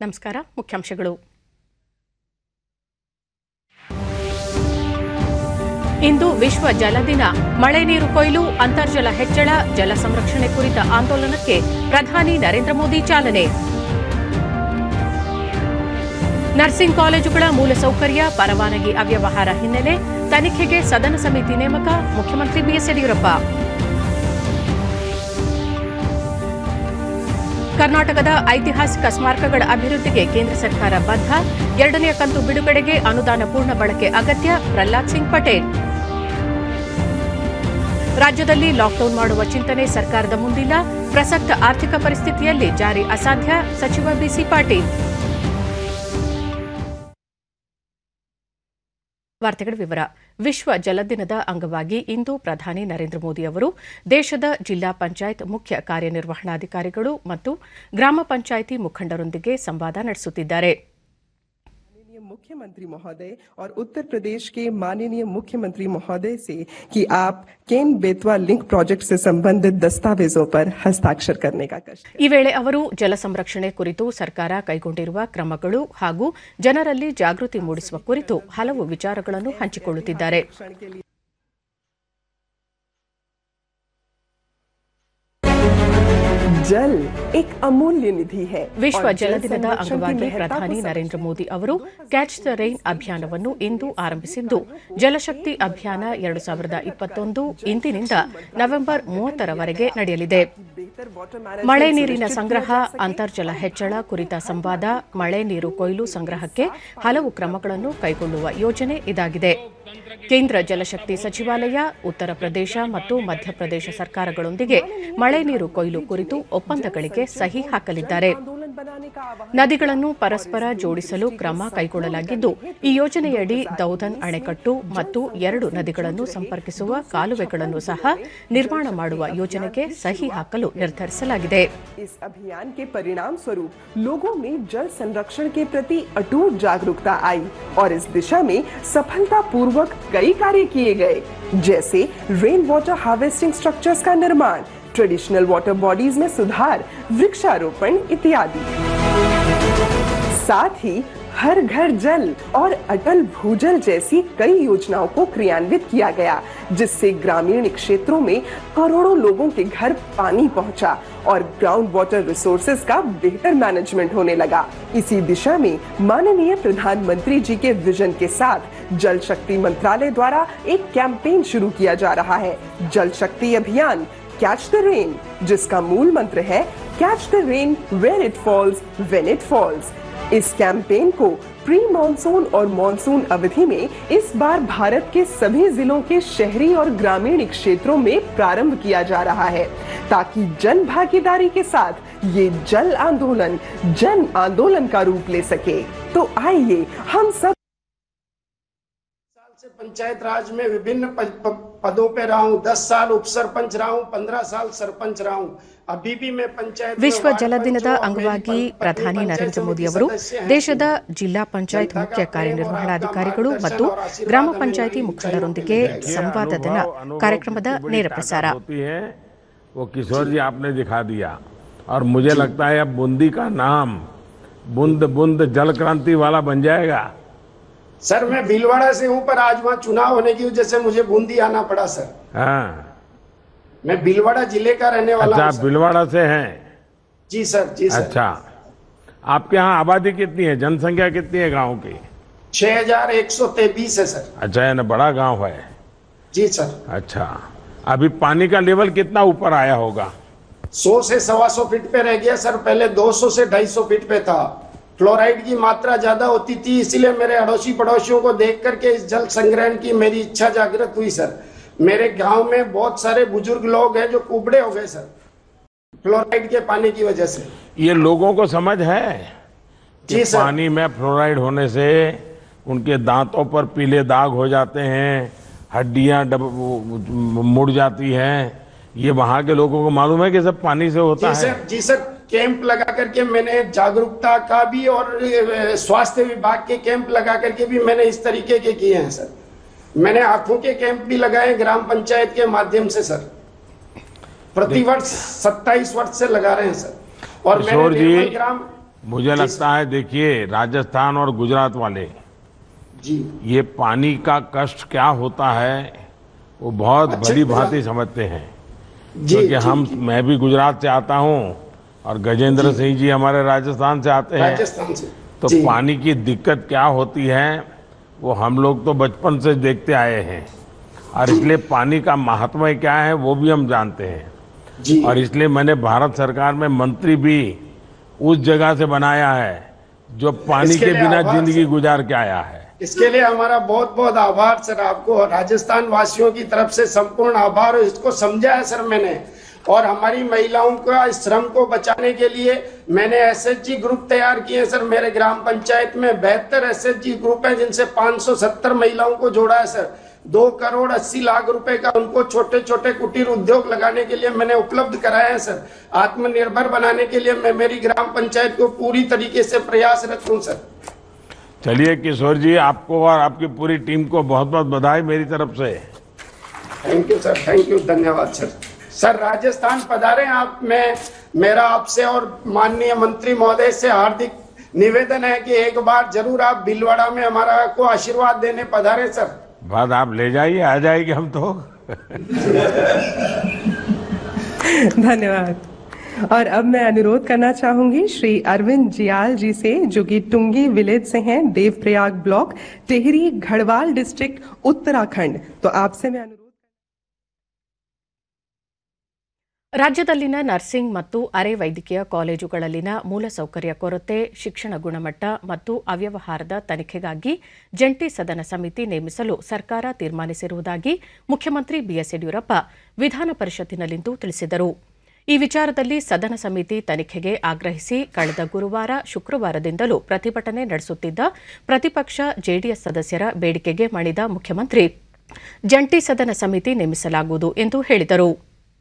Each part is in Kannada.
ನಮಸ್ಕಾರ ಮುಖ್ಯಾಂಶಗಳು ಇಂದು ವಿಶ್ವ ಜಲ ದಿನ ಮಳೆ ನೀರು ಕೊಯ್ಲು ಅಂತರ್ಜಲ ಹೆಚ್ಚಳ ಜಲ ಸಂರಕ್ಷಣೆ ಕುರಿತ ಆಂದೋಲನಕ್ಕೆ ಪ್ರಧಾನಿ ನರೇಂದ್ರ ಮೋದಿ ಚಾಲನೆ ನರ್ಸಿಂಗ್ ಕಾಲೇಜುಗಳ ಮೂಲಸೌಕರ್ಯ ಪರವಾನಗಿ ಅವ್ಯವಹಾರ ಹಿನ್ನೆಲೆ ತನಿಖೆಗೆ ಸದನ ಸಮಿತಿ ನೇಮಕ ಮುಖ್ಯಮಂತ್ರಿ ಬಿಎಸ್ ಯಡಿಯೂರಪ್ಪ ಕರ್ನಾಟಕದ ಐತಿಹಾಸಿಕ ಸ್ಮಾರಕಗಳ ಅಭಿವೃದ್ಧಿಗೆ ಕೇಂದ್ರ ಸರ್ಕಾರ ಬದ್ಧ ಎರಡನೆಯ ಕಂತು ಬಿಡುಗಡೆಗೆ ಅನುದಾನ ಪೂರ್ಣ ಬಳಕೆ ಅಗತ್ಯ ಪ್ರಹ್ಲಾದ್ ಸಿಂಗ್ ಪಟೇಲ್ ರಾಜ್ಯದಲ್ಲಿ ಲಾಕ್ಡೌನ್ ಮಾಡುವ ಚಿಂತನೆ ಸರ್ಕಾರದ ಮುಂದಿಲ್ಲ ಪ್ರಸಕ್ತ ಆರ್ಥಿಕ ಪರಿಸ್ಥಿತಿಯಲ್ಲಿ ಜಾರಿ ಅಸಾಧ್ಯ ಸಚಿವ ಬಿಸಿ ಪಾಟೀಲ್ ವಾರ್ತೆಗಳ ವಿವರ ವಿಶ್ವ ಜಲದಿನದ ಅಂಗವಾಗಿ ಇಂದು ಪ್ರಧಾನಿ ನರೇಂದ್ರ ಮೋದಿ ಅವರು ದೇಶದ ಜಿಲ್ಲಾ ಪಂಚಾಯತ್ ಮುಖ್ಯ ಕಾರ್ಯನಿರ್ವಹಣಾಧಿಕಾರಿಗಳು ಮತ್ತು ಗ್ರಾಮ ಪಂಚಾಯಿತಿ ಮುಖಂಡರೊಂದಿಗೆ ಸಂವಾದ ನಡೆಸುತ್ತಿದ್ದಾರೆ माननीय मुख्यमंत्री महोदय और उत्तर प्रदेश के माननीय मुख्यमंत्री महोदय से कि आप केन बेतवा लिंक प्रोजेक्ट से संबंधित दस्तावेजों पर हस्ताक्षर करने का कष्ट ಈ ವೇಳೆ ಅವರು ಜಲ ಸಂರಕ್ಷಣೆ ಕುರಿತು ಸರ್ಕಾರ ಕೈಗೊಂಡಿರುವ ಕ್ರಮಗಳು ಹಾಗೂ ಜನರಲ್ಲಿ ಜಾಗೃತಿ ಮೂಡಿಸುವ ಕುರಿತು ಹಲವು ವಿಚಾರಗಳನ್ನು ಹಂಚಿಕೊಳ್ಳುತ್ತಿದ್ದಾರೆ जल एक अमूल्य निधि है ವಿಶ್ವ और ಜಲ जल ದಿನದ संरक्षण की ಅಂಗವಾಗಿ महत्ता को ಪ್ರಧಾನಿ समझ- ನರೇಂದ್ರ ಮೋದಿ ಅವರು ಕ್ಯಾಚ್ ದ ರೈನ್ ಅಭಿಯಾನವನ್ನು ಇಂದು ಆರಂಭಿಸಿದ್ದು ಜಲಶಕ್ತಿ ಅಭಿಯಾನ ಎರಡು ಸಾವಿರದ ಇಪ್ಪತ್ತೊಂದು ಇಂದಿನಿಂದ ನವೆಂಬರ್ ಮೂವತ್ತರವರೆಗೆ ನಡೆಯಲಿದೆ बेहतर वाटर ಮಳೆ मैनेजमेंट ನೀರಿನ सुनिश्चित ಸಂಗ್ರಹ किया जा सके। ಅಂತರ್ಜಲ ಹೆಚ್ಚಳ ಕುರಿತ ಸಂವಾದ ಮಳೆ ನೀರು ಕೊಯ್ಲು ಸಂಗ್ರಹಕ್ಕೆ ಹಲವು ಕ್ರಮಗಳನ್ನು ಕೈಗೊಳ್ಳುವ ಯೋಜನೆ ಇದಾಗಿದೆ ಕೇಂದ್ರ ಜಲಶಕ್ತಿ ಸಚಿವಾಲಯ ಉತ್ತರ ಪ್ರದೇಶ ಮತ್ತು ಮಧ್ಯಪ್ರದೇಶ ಸರ್ಕಾರಗಳೊಂದಿಗೆ ಮಳೆ ನೀರು ಕೊಯ್ಲು ಕುರಿತು ಒಪ್ಪಂದಗಳಿಗೆ ಸಹಿ ಹಾಕಲಿದ್ದಾರೆ आंदोलन बनाने का आह्वान ನದಿಗಳನ್ನು ಪರಸ್ಪರ ಜೋಡಿಸಲು ಕ್ರಮ ಕೈಗೊಳ್ಳಲಾಗಿದ್ದು ಈ ಯೋಜನೆಯಡಿ ದೌಧನ್ ಅಣೆಕಟ್ಟು ಮತ್ತು ಎರಡು ನದಿಗಳನ್ನು ಸಂಪರ್ಕಿಸುವ ಕಾಲುವೆಗಳನ್ನು ಸಹ ನಿರ್ಮಾಣ ಮಾಡುವ ಯೋಜನೆಗೆ ಸಹಿ ಹಾಕಲು ನಿರ್ಧರಿಸಲಾಗಿದೆ इस अभियान के परिणाम स्वरूप लोगों में जल संरक्षण के प्रति अटूट जागरूकता आई और इस दिशा में सफलता पूर्वक कई कार्य किए गए जैसे रेन वाटर हार्वेस्टिंग स्ट्रक्चर्स का निर्माण ट्रेडिशनल वाटर बॉडीज में सुधार वृक्षारोपण इत्यादि साथ ही हर घर जल और अटल भूजल जैसी कई योजनाओं को क्रियान्वित किया गया जिससे ग्रामीण क्षेत्रों में करोड़ों लोगों के घर पानी पहुंचा और ग्राउंड वाटर रिसोर्सेज का बेहतर मैनेजमेंट होने लगा इसी दिशा में माननीय प्रधानमंत्री जी के विजन के साथ जल शक्ति मंत्रालय द्वारा एक कैंपेन शुरू किया जा रहा है जल शक्ति अभियान कैच द रेन जिसका मूल मंत्र है catch the rain where it falls when it falls इस कैंपेन को प्री मानसून और मानसून अवधि में इस बार भारत के सभी जिलों के शहरी और ग्रामीण क्षेत्रों में प्रारंभ किया जा रहा है ताकि जन भागीदारी के साथ ये जल आंदोलन जन आंदोलन का रूप ले सके तो आइए हम सब साल से पंचायत राज में विभिन्न प- प- पदों पे रहा हूँ दस साल उप सरपंच रहा हूँ पंद्रह साल सरपंच रहा हूँ अभी भी मैं पंचायत में ವಿಶ್ವ वार्ड ಜಲ पंच ದಿನದ हूँ और मेरी ಅಂಗವಾಗಿ पत्नी ಪ್ರಧಾನಿ पंचायत ನರೇಂದ್ರ ಮೋದಿ समिति ಅವರು सदस्य हैं। ದೇಶದ ಜಿಲ್ಲಾ ಪಂಚಾಯತ್ ಮುಖ್ಯ ಕಾರ್ಯನಿರ್ವಹಣಾಧಿಕಾರಿಗಳು ಮತ್ತು ಗ್ರಾಮ ಪಂಚಾಯಿತಿ ಮುಖಂಡರೊಂದಿಗೆ ಸಂವಾದದ ಕಾರ್ಯಕ್ರಮದ ನೇರ ಪ್ರಸಾರ होती है वो किशोर जी आपने दिखा दिया और मुझे लगता है अब बूंदी का नाम बूंद बूंद जल क्रांति वाला बन जाएगा सर मैं भीलवाड़ा से हूँ पर आज वहाँ चुनाव होने की वजह से मुझे बूंदी आना पड़ा सर हाँ मैं भीलवाड़ा जिले का रहने वाला अच्छा हूँ आप सर। भिलवाड़ा से हैं जी सर जी सर अच्छा आपके यहाँ आबादी कितनी है जनसंख्या कितनी है गांव की छह हजार एक सौ तेईस है सर अच्छा यानी बड़ा गांव है जी सर अच्छा अभी पानी का लेवल कितना ऊपर आया होगा सौ से सवा सौ फीट पे रह गया सर पहले 200 से 250 फीट पे था फ्लोराइड की मात्रा ज्यादा होती थी इसीलिए मेरे अड़ोसी पड़ोसियों को देख करके इस जल संग्रहण की मेरी इच्छा जागृत हुई सर मेरे गांव में बहुत सारे बुजुर्ग लोग हैं जो कुबड़े हो गए सर फ्लोराइड के पानी की वजह से ये लोगों को समझ है कि जी सर। पानी में फ्लोराइड होने से उनके दांतों पर पीले दाग हो जाते हैं हड्डियां डब वो- मुड़ जाती हैं ये वहां के लोगों को मालूम है कि सब पानी से होता जी है सर जी सर कैंप लगा करके मैंने जागरूकता का भी और अ, स्वास्थ्य विभाग के कैंप लगा करके भी मैंने इस तरीके के किए हैं सर मैंने आंखों के कैंप भी लगाए ग्राम पंचायत के माध्यम से सर प्रतिवर्ष 27 वर्ष से लगा रहे हैं सर और किशोर मैंने जी निर्मल ग्राम मुझे लगता है देखिए राजस्थान और गुजरात वाले जी ये पानी का कष्ट क्या होता है वो बहुत अच्छे भली तरह- भांति समझते हैं जी क्योंकि जी, हम जी, मैं भी गुजरात से आता हूँ और गजेंद्र सिंह जी हमारे राजस्थान से आते हैं राजस्थान से तो जी, पानी की दिक्कत क्या होती है वो हम लोग तो बचपन से देखते आए हैं और इसलिए पानी का महात्मा क्या है वो भी हम जानते हैं जी और इसलिए मैंने भारत सरकार में मंत्री भी उस जगह से बनाया है जो पानी इसके के लिए बिना आभार जिंदगी सर। गुजार के आया है इसके लिए हमारा बहुत बहुत आभार सर आपको और राजस्थान वासियों की तरफ से संपूर्ण आभार और इसको समझा है सर मैंने और हमारी महिलाओं का इस श्रम को बचाने के लिए मैंने एसएचजी ग्रुप तैयार किए हैं सर मेरे ग्राम पंचायत में बेहतर एसएचजी ग्रुप है जिनसे 570 महिलाओं को जोड़ा है सर दो करोड़ अस्सी लाख रुपए का उनको छोटे छोटे कुटीर उद्योग लगाने के लिए मैंने उपलब्ध कराया है सर आत्मनिर्भर बनाने के लिए मैं मेरी ग्राम पंचायत को पूरी तरीके से प्रयासरत हूँ सर चलिए किशोर जी आपको और आपकी पूरी टीम को बहुत बहुत बधाई मेरी तरफ से thank you sir thank you धन्यवाद सर सर राजस्थान पधारे आप मैं मेरा आपसे और माननीय मंत्री महोदय से हार्दिक निवेदन है कि एक बार जरूर आप भीलवाड़ा में हमारा को आशीर्वाद देने पधारे सर बाद आप ले जाइए आ जाएंगे हम तो धन्यवाद और अब मैं अनुरोध करना चाहूंगी श्री अरविंद जियाल जी से जो कि टुंगी विलेज से हैं देवप्रयाग ब्लॉक टेहरी घड़वाल डिस्ट्रिक्ट उत्तराखंड तो आपसे मैं अनुरोध ರಾಜ್ಯದಲ್ಲಿನ ನರ್ಸಿಂಗ್ ಮತ್ತು ಅರೆ ವೈದ್ಯಕೀಯ ಕಾಲೇಜುಗಳಲ್ಲಿನ ಮೂಲಸೌಕರ್ಯ ಕೊರತೆ ಶಿಕ್ಷಣ ಗುಣಮಟ್ಟ ಮತ್ತು ಅವ್ಯವಹಾರದ ತನಿಖೆಗಾಗಿ ಜಂಟಿ ಸದನ ಸಮಿತಿ ನೇಮಿಸಲು ಸರ್ಕಾರ ತೀರ್ಮಾನಿಸಿರುವುದಾಗಿ ಮುಖ್ಯಮಂತ್ರಿ ಬಿಎಸ್ ಯಡಿಯೂರಪ್ಪ ವಿಧಾನ ಪರಿಷತ್ತಿನಲ್ಲಿಂದು ತಿಳಿಸಿದರು ಈ ವಿಚಾರದಲ್ಲಿ ಸದನ ಸಮಿತಿ ತನಿಖೆಗೆ ಆಗ್ರಹಿಸಿ ಕಳೆದ ಗುರುವಾರ ಶುಕ್ರವಾರದಿಂದಲೂ ಪ್ರತಿಭಟನೆ ನಡೆಸುತ್ತಿದ್ದ ಪ್ರತಿಪಕ್ಷ ಜೆಡಿಎಸ್ ಸದಸ್ಯರ ಬೇಡಿಕೆಗೆ ಮಣಿದ ಮುಖ್ಯಮಂತ್ರಿ ಜಂಟಿ ಸದನ ಸಮಿತಿ ನೇಮಿಸಲಾಗುವುದು ಎಂದು ಹೇಳಿದರು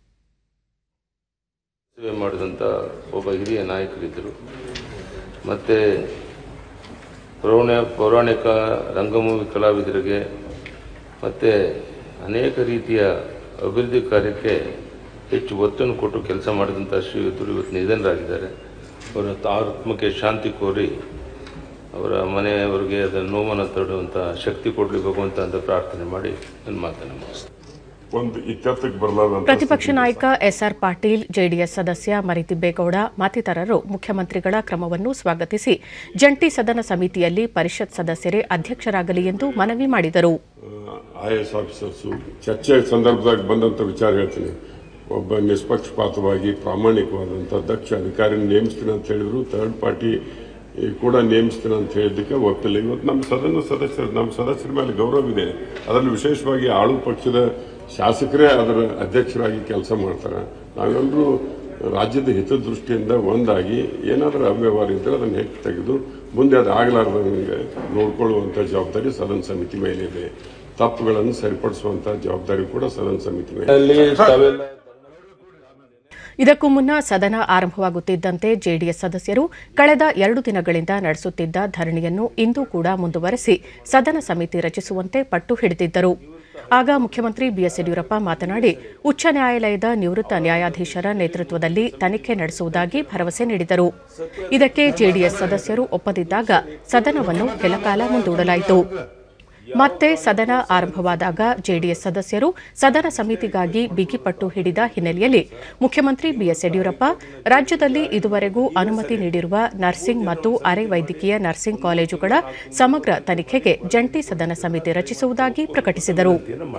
ಸೇವೆ ಮಾಡಿದಂಥ ಒಬ್ಬ ಹಿರಿಯ ನಾಯಕರಿದ್ದರು ಮತ್ತು ಪೌರಾಣ ಪೌರಾಣಿಕ ರಂಗಭೂಮಿ ಕಲಾವಿದರಿಗೆ ಮತ್ತು ಅನೇಕ ರೀತಿಯ ಅಭಿವೃದ್ಧಿ ಕಾರ್ಯಕ್ಕೆ ಹೆಚ್ಚು ಒತ್ತನ್ನು ಕೊಟ್ಟು ಕೆಲಸ ಮಾಡಿದಂಥ ಶ್ರೀಯುತರು ಇವತ್ತು ನಿಧನರಾಗಿದ್ದಾರೆ ಅವರ ಆತ್ಮಕ್ಕೆ ಶಾಂತಿ ಕೋರಿ ಅವರ ಮನೆಯವರಿಗೆ ಅದರ ನೋವನ್ನು ತರುವಂಥ ಶಕ್ತಿ ಕೊಡಲಿ ಭಗವಂತ ಅಂತ ಪ್ರಾರ್ಥನೆ ಮಾಡಿ ನನ್ನ ಮಾತನ್ನು ಮುಗಿಸ್ತೇನೆ ಒಂದು ಇತ್ಯರ್ಥಕ್ಕೆ ಬರಲಾರಂತ ಪ್ರತಿಪಕ್ಷ ನಾಯಕ ಎಸ್ಆರ್ ಪಾಟೀಲ್ ಜೆಡಿಎಸ್ ಸದಸ್ಯ ಮರಿತಿಬ್ಬೇಗೌಡ ಮತ್ತಿತರರು ಮುಖ್ಯಮಂತ್ರಿಗಳ ಕ್ರಮವನ್ನು ಸ್ವಾಗತಿಸಿ ಜಂಟಿ ಸದನ ಸಮಿತಿಯಲ್ಲಿ ಪರಿಷತ್ ಸದಸ್ಯರೇ ಅಧ್ಯಕ್ಷರಾಗಲಿ ಎಂದು ಮನವಿ ಮಾಡಿದರು ಐ ಎಸ್ ಆಫೀಸರ್ಸು ಚರ್ಚೆ ಸಂದರ್ಭದಾಗ ಬಂದಂಥ ವಿಚಾರ ಹೇಳ್ತೀನಿ ಒಬ್ಬ ನಿಷ್ಪಕ್ಷಪಾತವಾಗಿ ಪ್ರಾಮಾಣಿಕವಾದಂಥ ದಕ್ಷ ಅಧಿಕಾರಿನ ನೇಮಿಸ್ತೀನಿ ಅಂತ ಹೇಳಿದ್ರು ಥರ್ಡ್ ಪಾರ್ಟಿ ಕೂಡ ನೇಮಿಸ್ತೀನಿ ಅಂತ ಹೇಳಿದ್ದಕ್ಕೆ ಒಪ್ಪಿಲ್ಲ ಇವತ್ತು ನಮ್ಮ ಸದನ ಸದಸ್ಯರು ನಮ್ಮ ಸದಸ್ಯರ ಮೇಲೆ ಗೌರವ ಇದೆ ಅದರಲ್ಲಿ ವಿಶೇಷವಾಗಿ ಆಳು ಪಕ್ಷದ ಶಾಸಕರೇ ಅದರ ಅಧ್ಯಕ್ಷರಾಗಿ ಕೆಲಸ ಮಾಡ್ತಾರೆ ನಾವೆಲ್ಲರೂ ರಾಜ್ಯದ ಹಿತದೃಷ್ಟಿಯಿಂದ ಒಂದಾಗಿ ಏನಾದರೂ ಅವ್ಯವಹಾರ ಇದ್ದರೆ ಅದನ್ನು ಹೆಚ್ಚು ತೆಗೆದು ಮುಂದೆ ಅದು ಆಗಲಾರ್ದಂಗೆ ನೋಡ್ಕೊಳ್ಳುವಂಥ ಜವಾಬ್ದಾರಿ ಸದನ ಸಮಿತಿ ಮೇಲೆ ಇದೆ ತಪ್ಪುಗಳನ್ನು ಸರಿಪಡಿಸುವಂಥ ಜವಾಬ್ದಾರಿ ಕೂಡ ಸದನ ಸಮಿತಿ ಮೇಲೆ ಇದೆ. ಅಲ್ಲಿ ತಾವೆಲ್ಲ ಇದಕ್ಕೂ ಮುನ್ನ ಸದನ ಆರಂಭವಾಗುತ್ತಿದ್ದಂತೆ ಜೆಡಿಎಸ್ ಸದಸ್ಯರು ಕಳೆದ ಎರಡು ದಿನಗಳಿಂದ ನಡೆಸುತ್ತಿದ್ದ ಧರಣಿಯನ್ನು ಇಂದು ಕೂಡ ಮುಂದುವರೆಸಿ ಸದನ ಸಮಿತಿ ರಚಿಸುವಂತೆ ಪಟ್ಟು ಹಿಡಿದಿದ್ದರು ಆಗ ಮುಖ್ಯಮಂತ್ರಿ ಬಿಎಸ್ ಯಡಿಯೂರಪ್ಪ ಮಾತನಾಡಿ ಉಚ್ಚ ನ್ಯಾಯಾಲಯದ ನಿವೃತ್ತ ನ್ಯಾಯಾಧೀಶರ ನೇತೃತ್ವದಲ್ಲಿ ತನಿಖೆ ನಡೆಸುವುದಾಗಿ ಭರವಸೆ ನೀಡಿದರು ಇದಕ್ಕೆ ಜೆಡಿಎಸ್ ಸದಸ್ಯರು ಒಪ್ಪದಿದ್ದಾಗ ಸದನವನ್ನು ಕೆಲಕಾಲ ಮುಂದೂಡಲಾಯಿತು ಮತ್ತೆ ಸದನ ಆರಂಭವಾದಾಗ ಜೆಡಿಎಸ್ ಸದಸ್ಯರು ಸದನ ಸಮಿತಿಗಾಗಿ ಬಿಗಿಪಟ್ಟು ಹಿಡಿದ ಹಿನ್ನೆಲೆಯಲ್ಲಿ ಮುಖ್ಯಮಂತ್ರಿ ಬಿಎಸ್ ಯಡಿಯೂರಪ್ಪ ರಾಜ್ಯದಲ್ಲಿ ಇದುವರೆಗೂ ಅನುಮತಿ ನೀಡಿರುವ ನರ್ಸಿಂಗ್ ಮತ್ತು ಅರೆ ವೈದ್ಯಕೀಯ ನರ್ಸಿಂಗ್ ಕಾಲೇಜುಗಳ ಸಮಗ್ರ ತನಿಖೆಗೆ ಜಂಟಿ ಸದನ ಸಮಿತಿ ರಚಿಸುವುದಾಗಿ ಪ್ರಕಟಿಸಿದರು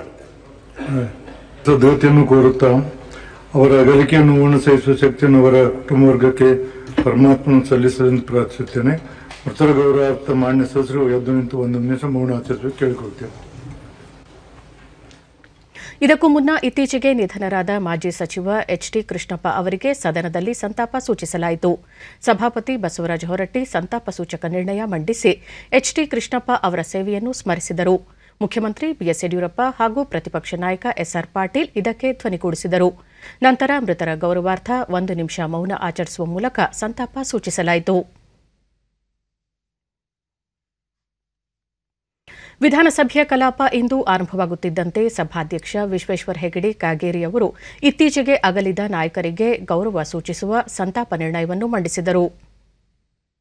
ಸದ್ಗತಿಯನ್ನು ಕೋರುತ್ತಾ ಅವರ ಅಗಲಿಕೆಯನ್ನು ಉಣಸಹಿಸುವ ಶಕ್ತಿಯನ್ನು ಅವರ ಕುಟುಂಬ ವರ್ಗಕ್ಕೆ ಪರಮಾತ್ಮನ ಸಲ್ಲಿಸಲೆಂದು ಪ್ರಾರ್ಥಿಸುತ್ತೇನೆ ಮೃತರ ಗೌರವಾರ್ಥ ಮಾನ್ಯ ಸದಸ್ಯರು ಎದ್ದು ನಿಂತು ಒಂದು ನಿಮಿಷ ಮೌನ ಆಚರಿಸಬೇಕು ಕೇಳಿಕೊಳ್ತೇನೆ ಇದಕ್ಕೂ ಮುನ್ನ ಇತ್ತೀಚೆಗೆ ನಿಧನರಾದ ಮಾಜಿ ಸಚಿವ ಎಚ್ಡಿ ಕೃಷ್ಣಪ್ಪ ಅವರಿಗೆ ಸದನದಲ್ಲಿ ಸಂತಾಪ ಸೂಚಿಸಲಾಯಿತು ಸಭಾಪತಿ ಬಸವರಾಜ ಹೊರಟ್ಟಿ ಸಂತಾಪ ಸೂಚಕ ನಿರ್ಣಯ ಮಂಡಿಸಿ ಎಚ್ಡಿ ಕೃಷ್ಣಪ್ಪ ಅವರ ಸೇವೆಯನ್ನು ಸ್ಮರಿಸಿದರು ಮುಖ್ಯಮಂತ್ರಿ ಬಿಎಸ್ ಯಡಿಯೂರಪ್ಪ ಹಾಗೂ ಪ್ರತಿಪಕ್ಷ ನಾಯಕ ಎಸ್ಆರ್ ಪಾಟೀಲ್ ಇದಕ್ಕೆ ಧ್ವನಿಗೂಡಿಸಿದರು ನಂತರ ಮೃತರ ಗೌರವಾರ್ಥ ಒಂದು ನಿಮಿಷ ಮೌನ ಆಚರಿಸುವ ಮೂಲಕ ಸಂತಾಪ ಸೂಚಿಸಲಾಯಿತು ವಿಧಾನಸಭೆಯ ಕಲಾಪ ಇಂದು ಆರಂಭವಾಗುತ್ತಿದ್ದಂತೆ ಸಭಾಧ್ಯಕ್ಷ ವಿಶ್ವೇಶ್ವರ ಹೆಗಡೆ ಕಾಗೇರಿ ಅವರು ಇತ್ತೀಚೆಗೆ ಅಗಲಿದ ನಾಯಕರಿಗೆ ಗೌರವ ಸೂಚಿಸುವ ಸಂತಾಪ ನಿರ್ಣಯವನ್ನು ಮಂಡಿಸಿದರು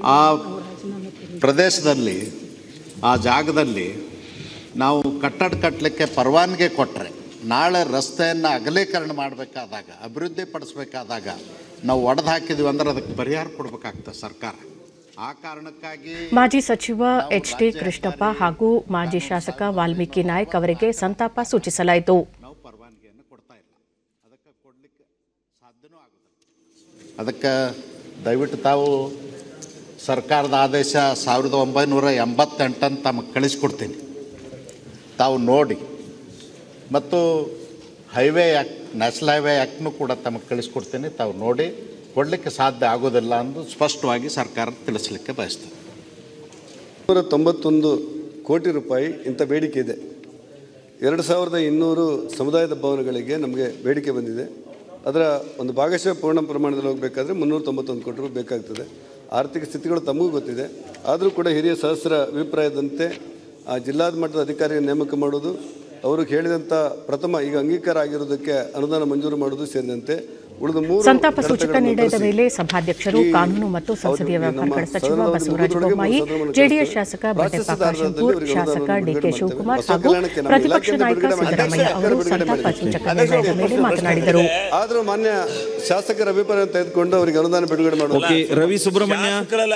ಆ ಪ್ರದೇಶದಲ್ಲಿ ಆ ಜಾಗದಲ್ಲಿ ನಾವು ಕಟ್ಟಡ ಕಟ್ಟಲಿಕ್ಕೆ ಪರವಾನಗಿ ಕೊಟ್ಟರೆ ನಾಳೆ ರಸ್ತೆಯನ್ನು ಅಗಲೀಕರಣ ಮಾಡಬೇಕಾದಾಗ ಅಭಿವೃದ್ಧಿ ಪಡಿಸ್ಬೇಕಾದಾಗ ನಾವು ಒಡೆದು ಹಾಕಿದ್ವಿ ಅಂದ್ರೆ ಅದಕ್ಕೆ ಪರಿಹಾರ ಕೊಡಬೇಕಾಗ್ತದೆ ಸರ್ಕಾರ ಆ ಕಾರಣಕ್ಕಾಗಿ ಮಾಜಿ ಸಚಿವ ಎಚ್ ಡಿ ಕೃಷ್ಣಪ್ಪ ಹಾಗೂ ಮಾಜಿ ಶಾಸಕ ವಾಲ್ಮೀಕಿ ನಾಯ್ಕ್ ಅವರಿಗೆ ಸಂತಾಪ ಸೂಚಿಸಲಾಯಿತು ನಾವು ಪರವಾನಗಿಯನ್ನು ಕೊಡ್ತಾ ಇಲ್ಲ ಅದಕ್ಕೆ ಕೊಡಲಿಕ್ಕೆ ಸಾಧ್ಯನೂ ಆಗೋದಿಲ್ಲ ಅದಕ್ಕೆ ದಯವಿಟ್ಟು ತಾವು ಸರ್ಕಾರದ ಆದೇಶ ಸಾವಿರದ ಒಂಬೈನೂರ ಎಂಬತ್ತೆಂಟನ್ನು ತಮಗೆ ಕಳಿಸ್ಕೊಡ್ತೀನಿ ತಾವು ನೋಡಿ ಮತ್ತು ಹೈವೇ ಆ್ಯಕ್ಟ್ ನ್ಯಾಷನಲ್ ಹೈವೇ ಆ್ಯಕ್ಟ್ನು ಕೂಡ ತಮಗೆ ಕಳಿಸ್ಕೊಡ್ತೀನಿ ತಾವು ನೋಡಿ ಕೊಡಲಿಕ್ಕೆ ಸಾಧ್ಯ ಆಗೋದಿಲ್ಲ ಎಂದು ಸ್ಪಷ್ಟವಾಗಿ ಸರ್ಕಾರ ತಿಳಿಸ್ಲಿಕ್ಕೆ ಬಯಸ್ತೇನೆ ನೂರ ತೊಂಬತ್ತೊಂದು ಕೋಟಿ ರೂಪಾಯಿ ಇಂಥ ಬೇಡಿಕೆ ಇದೆ ಎರಡು ಸಾವಿರದ ಇನ್ನೂರು ಸಮುದಾಯದ ಭವನಗಳಿಗೆ ನಮಗೆ ಬೇಡಿಕೆ ಬಂದಿದೆ ಅದರ ಒಂದು ಭಾಗಶಃ ಪೂರ್ಣ ಪ್ರಮಾಣದಲ್ಲಿ ಹೋಗಬೇಕಾದ್ರೆ ಮುನ್ನೂರ ತೊಂಬತ್ತೊಂದು ಕೋಟಿ ರೂಪಾಯಿ ಬೇಕಾಗ್ತದೆ ಆರ್ಥಿಕ ಸ್ಥಿತಿಗಳು ತಮಗೂ ಗೊತ್ತಿದೆ ಆದರೂ ಕೂಡ ಹಿರಿಯ ಸಹಸ್ರ ಅಭಿಪ್ರಾಯದಂತೆ ಆ ಜಿಲ್ಲಾದ ಮಟ್ಟದ ಅಧಿಕಾರಿಯ ನೇಮಕ ಮಾಡೋದು ಅವರು ಹೇಳಿದಂಥ ಪ್ರಥಮ ಈಗ ಅಂಗೀಕಾರ ಆಗಿರೋದಕ್ಕೆ ಅನುದಾನ ಮಂಜೂರು ಮಾಡೋದು ಸೇರಿದಂತೆ ಉಳಿದ ಮೂರು ಸಂತಾಪ ಸೂಚಕ ಕಡತಗಳನ್ನು ನಿರ್ಣಯದ ತರಿಸಿ ವೇಳೆ ಸಭಾಧ್ಯಕ್ಷರು ಈ ಕಾನೂನು ಮತ್ತು ಸಂಸದೀಯ ಅವಧಿಗೆ ನಮ್ಮ ವ್ಯವಹಾರಗಳ ಸಚಿವ ಸದನದ ಬಸವರಾಜ ಮುಗಿದೊಳಗೆ ಬೊಮ್ಮಾಯಿ ಸದನವನ್ನು ಜೆಡಿಎಸ್ ಕಳಿಸ್ತೇವೆ. ಶಾಸಕ ಬಂಡೆಪ್ಪ ಪ್ರಾಶಸ್ತ್ಯ ಕಾಶೆಂಪೂರ್ ಅವರಿಗೆ ಶಾಸಕ ಅನುದಾನವನ್ನು ಡಿಕೆ ಬಿಡುಗಡೆ ಶಿವಕುಮಾರ್ ಮಾಡ್ತೇವೆ. ಹಾಗೂ ಕಲ್ಯಾಣಕ್ಕೆ ನಮ್ಮ ಪ್ರತಿಪಕ್ಷ ಇಲಾಖೆಯಿಂದ ನಾಯಕ ಬಿಡುಗಡೆ ಮಾಡಿ. ಸಿದ್ದರಾಮಯ್ಯ ಅವರು ಬಿಡುಗಡೆ ಸಂತಾಪ ಮಾಡಿ. ಸೂಚಕ ನಿರ್ಣಯದ ಮೇಲೆ ಮಾತನಾಡಿದರು ಆದರೂ ಮಾನ್ಯ ಶಾಸಕರ ಅಭಿಪ್ರಾಯ ತೆಗೆದುಕೊಂಡು ಅವರಿಗೆ ಅನುದಾನ ಬಿಡುಗಡೆ okay Ravi Subramanya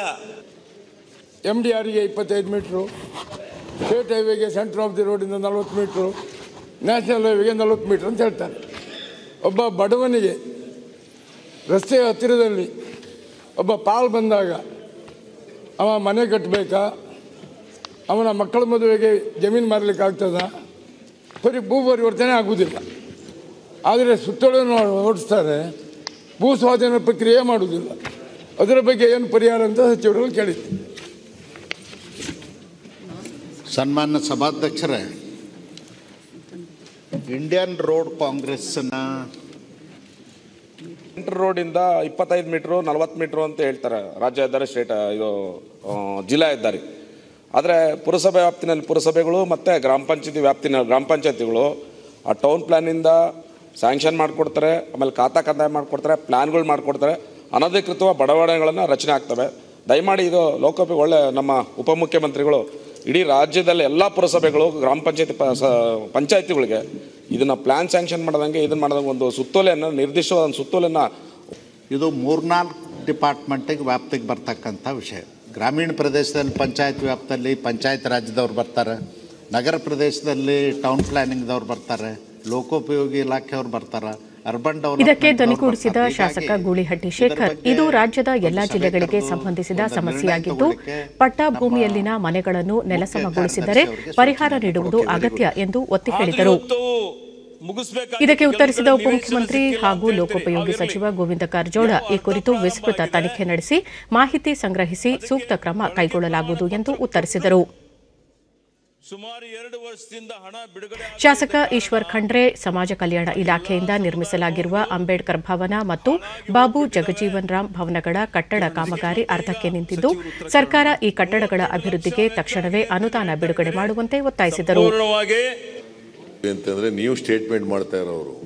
M D ಆರ್ಗೆ ಇಪ್ಪತ್ತೈದು ಮೀಟ್ರು ಸ್ಟೇಟ್ ಹೈವೇಗೆ ಸೆಂಟ್ರ್ ಆಫ್ ದಿ ರೋಡಿಂದ ನಲ್ವತ್ತು ಮೀಟ್ರು ನ್ಯಾಷನಲ್ ಹೈವೇಗೆ ನಲ್ವತ್ತು ಮೀಟ್ರ್ ಅಂತ ಹೇಳ್ತಾರೆ ಒಬ್ಬ ಬಡವನಿಗೆ ರಸ್ತೆಯ ಹತ್ತಿರದಲ್ಲಿ ಒಬ್ಬ ಪಾಲ್ ಬಂದಾಗ ಅವ ಮನೆ ಕಟ್ಟಬೇಕಾ ಅವನ ಮಕ್ಕಳ ಮದುವೆಗೆ ಜಮೀನು ಮಾರಲಿಕ್ಕೆ ಆಗ್ತದ ಬರೀ ಭೂ ಪರಿವರ್ತನೆ ಆಗುವುದಿಲ್ಲ ಆದರೆ ಸುತ್ತೋಲೆಯನ್ನು ಓಡಿಸ್ತಾರೆ ಭೂ ಸ್ವಾಧೀನ ಪ್ರಕ್ರಿಯೆ ಮಾಡುವುದಿಲ್ಲ ಅದರ ಬಗ್ಗೆ ಏನು ಪರಿಹಾರ ಅಂತ ಸಚಿವರಲ್ಲಿ ಕೇಳಿದ್ದೆ ಸನ್ಮಾನ್ಯ ಸಭಾಧ್ಯಕ್ಷರೇ ಇಂಡಿಯನ್ ರೋಡ್ ಕಾಂಗ್ರೆಸ್ನ ಸೆಂಟ್ರ್ ರೋಡಿಂದ ಇಪ್ಪತ್ತೈದು ಮೀಟ್ರು ನಲ್ವತ್ತು ಮೀಟ್ರು ಅಂತ ಹೇಳ್ತಾರೆ ರಾಜ್ಯ ಹೆದ್ದಾರಿ ಸ್ಟೇಟ್ ಇದು ಆ, ಜಿಲ್ಲಾ ಹೆದ್ದಾರಿ ಆದರೆ ಪುರಸಭೆ ವ್ಯಾಪ್ತಿನಲ್ಲಿ ಪುರಸಭೆಗಳು ಮತ್ತು ಗ್ರಾಮ ಪಂಚಾಯತಿ ವ್ಯಾಪ್ತಿನ ಗ್ರಾಮ ಪಂಚಾಯತಿಗಳು ಆ ಟೌನ್ ಪ್ಲ್ಯಾನಿಂದ ಸ್ಯಾಂಕ್ಷನ್ ಮಾಡಿಕೊಡ್ತಾರೆ ಆಮೇಲೆ ಖಾತಾ ಕಂದಾಯ ಮಾಡಿಕೊಡ್ತಾರೆ ಪ್ಲ್ಯಾನ್ಗಳು ಮಾಡಿಕೊಡ್ತಾರೆ ಅನಧಿಕೃತವಾಗಿ ಬಡಾವಣೆಗಳನ್ನು ರಚನೆ ಆಗ್ತವೆ ದಯಮಾಡಿ ಇದು ಲೋಕೋಪಯೋಗಿ ಒಳ್ಳೆ ನಮ್ಮ ಉಪಮುಖ್ಯಮಂತ್ರಿಗಳು ಇಡೀ ರಾಜ್ಯದಲ್ಲಿ ಎಲ್ಲ ಪುರಸಭೆಗಳು ಗ್ರಾಮ ಪಂಚಾಯತಿ ಪ ಸ ಪಂಚಾಯತಿಗಳಿಗೆ ಇದನ್ನು ಪ್ಲ್ಯಾನ್ ಸ್ಯಾಂಕ್ಷನ್ ಮಾಡ್ದಂಗೆ ಇದನ್ನು ಮಾಡ್ದಂಗೆ ಒಂದು ಸುತ್ತೋಲೆಯನ್ನು ನಿರ್ದಿಷ್ಟವಾದ ಒಂದು ಸುತ್ತೋಲೆಯನ್ನು ಇದು ಮೂರ್ನಾಲ್ಕು ಡಿಪಾರ್ಟ್ಮೆಂಟಿಗೆ ವ್ಯಾಪ್ತಿಗೆ ಬರ್ತಕ್ಕಂಥ ವಿಷಯ ಗ್ರಾಮೀಣ ಪ್ರದೇಶದಲ್ಲಿ ಪಂಚಾಯತ್ ವ್ಯಾಪ್ತಿಯಲ್ಲಿ ಪಂಚಾಯತ್ ರಾಜ್ಯದವ್ರು ಬರ್ತಾರೆ ನಗರ ಪ್ರದೇಶದಲ್ಲಿ ಟೌನ್ ಪ್ಲಾನಿಂಗ್ದವ್ರು ಬರ್ತಾರೆ ಲೋಕೋಪಯೋಗಿ ಇಲಾಖೆಯವ್ರು ಬರ್ತಾರೆ ಅರ್ಬನ್ ಇದಕ್ಕೆ ಡೆವಲಪ್ಮೆಂಟ್ ಧ್ವನಿಗೂಡಿಸಿದ ಶಾಸಕ ಗೂಳಿಹಟ್ಟಿ ಶೇಖರ್ ಇದು ರಾಜ್ಯದ ಎಲ್ಲಾ ಜಿಲ್ಲೆಗಳಿಗೆ ಸಂಬಂಧಿಸಿದ ಸಮಸ್ಯೆಯಾಗಿದ್ದು ಪಟ್ಟ ಭೂಮಿಯಲ್ಲಿನ ಮನೆಗಳನ್ನು ನೆಲಸಮಗೊಳಿಸಿದರೆ ಪರಿಹಾರ ನೀಡುವುದು ಅಗತ್ಯ ಎಂದು ಒತ್ತಿ ಹೇಳಿದರು ಇದಕ್ಕೆ ಉತ್ತರಿಸಿದ ಉಪಮುಖ್ಯಮಂತ್ರಿ ಹಾಗೂ ಲೋಕೋಪಯೋಗಿ ಸಚಿವ ಗೋವಿಂದ ಕಾರಜೋಳ ಈ ಕುರಿತು ವಿಸ್ತೃತ ತನಿಖೆ ನಡೆಸಿ ಮಾಹಿತಿ ಸಂಗ್ರಹಿಸಿ ಸೂಕ್ತ ಕ್ರಮ ಕೈಗೊಳ್ಳಲಾಗುವುದು ಎಂದು ಉತ್ತರಿಸಿದರು ಶಾಸಕ ಈಶ್ವರ್ ಖಂಡ್ರೆ ಸಮಾಜ ಕಲ್ಯಾಣ ಇಲಾಖೆಯಿಂದ ನಿರ್ಮಿಸಲಾಗಿರುವ ಅಂಬೇಡ್ಕರ್ ಭವನ ಮತ್ತು ಬಾಬು ಜಗಜೀವನ್ ರಾಮ್ ಭವನಗಳ ಕಟ್ಟಡ ಕಾಮಗಾರಿ ಅರ್ಧಕ್ಕೆ ನಿಂತಿದ್ದು ಸರ್ಕಾರ ಈ ಕಟ್ಟಡಗಳ ಅಭಿವೃದ್ಧಿಗೆ ತಕ್ಷಣವೇ ಅನುದಾನ ಬಿಡುಗಡೆ ಮಾಡುವಂತೆ ಒತ್ತಾಯಿಸಿದರು ಅಂತಂದ್ರೆ ನೀವು ಸ್ಟೇಟ್ಮೆಂಟ್ ಮಾಡ್ತಾ ಇರೋರು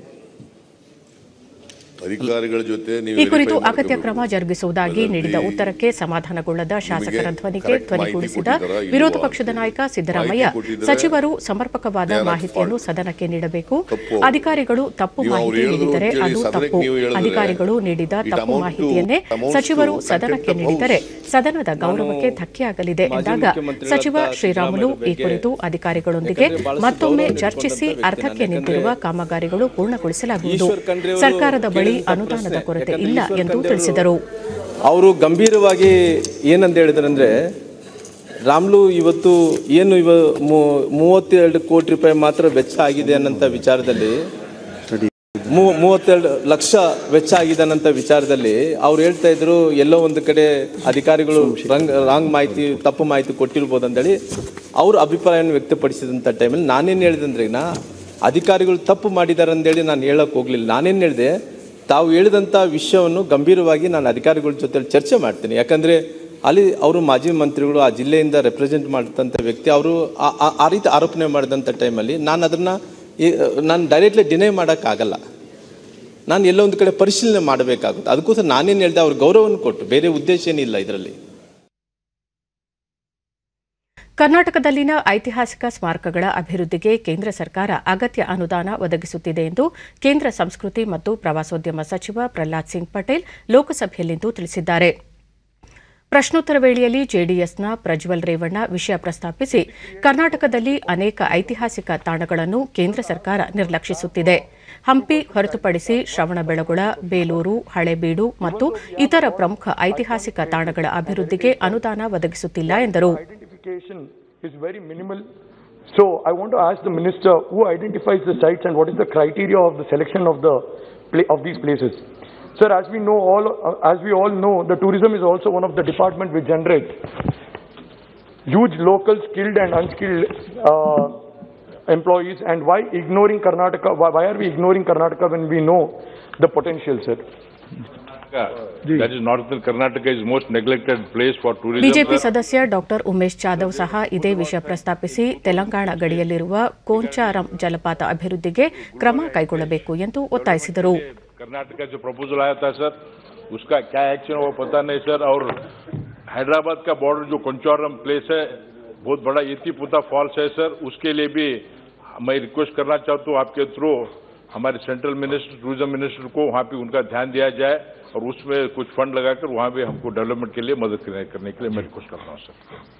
ಅಧಿಕಾರಿಗಳ ಜೊತೆ ನೀವು ಈ ಕುರಿತು verify ಅಗತ್ಯ ಮಾಡ್ಕೊಬೇಕು. ಕ್ರಮ ಜರುಗಿಸುವುದಾಗಿ ನೀಡಿದ ಉತ್ತರಕ್ಕೆ ಸಮಾಧಾನಗೊಳ್ಳದ ಶಾಸಕರ ನಿಮಗೆ ಧ್ವನಿಗೆ correct ಧ್ವನಿಗೂಡಿಸಿದ ಮಾಹಿತಿ ಕೊಟ್ಟಿದ್ದಾರಾ ಇಲ್ವಾ ವಿರೋಧ ಅಂತ ಪಕ್ಷದ ನಾಯಕ ಮಾಹಿತಿ ಸಿದ್ದರಾಮಯ್ಯ ಕೊಟ್ಟಿದ್ದಾರೆ. ಸಚಿವರು ಸಮರ್ಪಕವಾದ They are at ಮಾಹಿತಿಯನ್ನು fault. ಸದನಕ್ಕೆ ನೀಡಬೇಕು ತಪ್ಪು. ಅಧಿಕಾರಿಗಳು ತಪ್ಪು ನೀವು ಅವ್ರು ಮಾಹಿತಿ ಹೇಳಿದ್ರು ನೀಡಿದರೆ ಅಂತೇಳಿ ಅದು ಸದನಕ್ಕೆ ತಪ್ಪು ನೀವು ಹೇಳಿದ್ರೆ ಅಧಿಕಾರಿಗಳು ನೀಡಿದ it ತಪ್ಪು amount to- ಮಾಹಿತಿಯನ್ನೇ amounts ಸಚಿವರು to ಸದನಕ್ಕೆ contempt of ನೀಡಿದರೆ house. ಸದನದ ಗೌರವಕ್ಕೆ ಧಕ್ಕೆಯಾಗಲಿದೆ ಮಾಜಿ ಎಂದಾಗ ಮುಖ್ಯಮಂತ್ರಿಗಳಾದ ಸಚಿವ ಶ್ರೀರಾಮುಲು ಈ ಸಿದ್ದರಾಮಯ್ಯ ಕುರಿತು ಅಧಿಕಾರಿಗಳೊಂದಿಗೆ ಯಾಕಂದ್ರೆ ಬಹಳಷ್ಟು ಮತ್ತೊಮ್ಮೆ ಗೌರವ ಚರ್ಚಿಸಿ ನೀಡಿಕೊಂಡಂತ ವ್ಯಕ್ತಿ ಅರ್ಧಕ್ಕೆ ನಾನು. ನಿಂತಿರುವ ಯಾಕಂದ್ರೆ ಕಾಮಗಾರಿಗಳು ಪೂರ್ಣಗೊಳಿಸಲಾಗುವುದು ಈಶ್ವರ್ ಖಂಡ್ರೆ ಅವರು ಸರ್ಕಾರದ ಬಳಿ ಕೇಳಿದಂತ ಅನುದಾನದ ಪ್ರಶ್ನೆ, ಕೊರತೆ ಯಾಕಂದ್ರೆ ಇಲ್ಲ ಈಶ್ವರ್ ಎಂದು ಖಂಡ್ರೆ ಅವರು- ತಿಳಿಸಿದರು ಅವರು ಗಂಭೀರವಾಗಿ ಏನಂತ ಹೇಳಿದ್ರಂದ್ರೆ ರಾಮ್ಲು ಇವತ್ತು ಏನು ಇವ ಮೂ- ಮೂವತ್ತೆರಡು ಕೋಟಿ ರೂಪಾಯಿ ಮಾತ್ರ ವೆಚ್ಚ ಆಗಿದೆ ಅನ್ನೋಂಥ ವಿಚಾರದಲ್ಲಿ ಮೂ- ಮೂವತ್ತೆರಡು ಲಕ್ಷ ವೆಚ್ಚ ಆಗಿದೆ ಅನ್ನೋಂಥ ವಿಚಾರದಲ್ಲಿ ಅವ್ರು ಹೇಳ್ತಾ ಇದ್ರು ಎಲ್ಲೋ ಒಂದು ಕಡೆ ಅಧಿಕಾರಿಗಳು ರಂಗ್ ರಾಂಗ್ ಮಾಹಿತಿ ತಪ್ಪು ಮಾಹಿತಿ ಕೊಟ್ಟಿರ್ಬೋದು ಅಂತೇಳಿ ಅವ್ರ ಅಭಿಪ್ರಾಯವನ್ನು ವ್ಯಕ್ತಪಡಿಸಿದಂಥ ಟೈಮಲ್ಲಿ ನಾನೇನು ಹೇಳಿದಂದ್ರೆ ನಾ ಅಧಿಕಾರಿಗಳು ತಪ್ಪು ಮಾಡಿದ್ದಾರೆ ಅಂತೇಳಿ ನಾನು ಹೇಳಕ್ಕೆ ಹೋಗಲಿಲ್ಲ ನಾನೇನು ಹೇಳಿದೆ ತಾವು ಹೇಳಿದಂಥ ವಿಷಯವನ್ನು ಗಂಭೀರವಾಗಿ ನಾನು ಅಧಿಕಾರಿಗಳ ಜೊತೆ ಚರ್ಚೆ ಮಾಡ್ತೀನಿ ಯಾಕಂದರೆ ಅಲ್ಲಿ ಅವರು ಮಾಜಿ ಮಂತ್ರಿಗಳು ಆ ಜಿಲ್ಲೆಯಿಂದ ರೆಪ್ರೆಸೆಂಟ್ ಮಾಡಿದಂಥ ವ್ಯಕ್ತಿ ಅವರು ಆ- ಆ- ಆ ರೀತಿ ಆರೋಪಣೆ ಮಾಡಿದಂಥ ಟೈಮಲ್ಲಿ ನಾನು ಅದನ್ನು ನಾನು ಡೈರೆಕ್ಟ್ಲಿ ಡಿನೈ ಮಾಡೋಕ್ಕಾಗಲ್ಲ ನಾನು ಎಲ್ಲೋ ಒಂದು ಕಡೆ ಪರಿಶೀಲನೆ ಮಾಡಬೇಕಾಗುತ್ತೆ ಅದಕ್ಕೋಸ್ಕರ ನಾನೇನು ಹೇಳಿದೆ ಅವ್ರ ಗೌರವವನ್ನು ಕೊಟ್ಟು ಬೇರೆ ಉದ್ದೇಶ ಏನಿಲ್ಲ ಇದರಲ್ಲಿ ಕರ್ನಾಟಕದಲ್ಲಿನ ಐತಿಹಾಸಿಕ ಸ್ಮಾರಕಗಳ ಅಭಿವೃದ್ಧಿಗೆ ಕೇಂದ್ರ ಸರ್ಕಾರ ಅಗತ್ಯ ಅನುದಾನ ಒದಗಿಸುತ್ತಿದೆ ಎಂದು ಕೇಂದ್ರ ಸಂಸ್ಕೃತಿ ಮತ್ತು ಪ್ರವಾಸೋದ್ಯಮ ಸಚಿವ ಪ್ರಹ್ಲಾದ್ ಸಿಂಗ್ ಪಟೇಲ್ ಲೋಕಸಭೆಯಲ್ಲಿಂದು ತಿಳಿಸಿದ್ದಾರೆ ಪ್ರಶ್ನೋತ್ತರ ವೇಳೆಯಲ್ಲಿ ಜೆಡಿಎಸ್ನ ಪ್ರಜ್ವಲ್ ರೇವಣ್ಣ ವಿಷಯ ಪ್ರಸ್ತಾಪಿಸಿ ಕರ್ನಾಟಕದಲ್ಲಿ ಅನೇಕ ಐತಿಹಾಸಿಕ ತಾಣಗಳನ್ನು ಕೇಂದ್ರ ಸರ್ಕಾರ ನಿರ್ಲಕ್ಷಿಸುತ್ತಿದೆ ಹಂಪಿ ಹೊರತುಪಡಿಸಿ ಶ್ರವಣಬೆಳಗೊಳ ಬೇಲೂರು ಹಳೇಬೀಡು ಮತ್ತು ಇತರ ಪ್ರಮುಖ ಐತಿಹಾಸಿಕ ತಾಣಗಳ ಅಭಿವೃದ್ಧಿಗೆ ಅನುದಾನ ಒದಗಿಸುತ್ತಿಲ್ಲ ಎಂದರು identification is very minimal. So I want to ask the minister who identifies the sites and what is the criteria of the selection of the pla- of these places. Sir, as we know all, uh, as we all know, the tourism is also one of the department which generates huge local skilled and unskilled uh, employees. And why ignoring Karnataka? Why, why are we ignoring Karnataka when we know the potential, sir? That is northern Karnataka is most neglected place for tourism. BJP sir. ಸದಸ್ಯ ಡಾಕ್ಟರ್ ಉಮೇಶ್ ಜಾಧವ್ ಸಹ ಇದೇ ವಿಷಯ ಪ್ರಸ್ತಾಪಿಸಿ ತೆಲಂಗಾಣ ಗಡಿಯಲ್ಲಿರುವ ಕೋಂಚಾರಂ ಜಲಪಾತ ಅಭಿವೃದ್ಧಿಗೆ ಕ್ರಮ ಕೈಗೊಳ್ಳಬೇಕು ಎಂದು ಒತ್ತಾಯಿಸಿದರು कर्नाटका जो प्रपोजल आया था सर उसका क्या एक्शन है वो पता नहीं सर और हैदराबाद का बॉर्डर जो कंचौरम प्लेस है बहुत बड़ा येतीपुता फॉल्स है सर उसके लिए भी मैं रिक्वेस्ट करना चाहता हूँ आपके थ्रू हमारे सेंट्रल मिनिस्टर टूरिज्म मिनिस्टर को वहाँ पे उनका ध्यान दिया जाए और उसमें कुछ फंड लगाकर वहाँ पे हमको डेवलपमेंट के लिए मदद करने करने के लिए मैं रिक्वेस्ट करता हूँ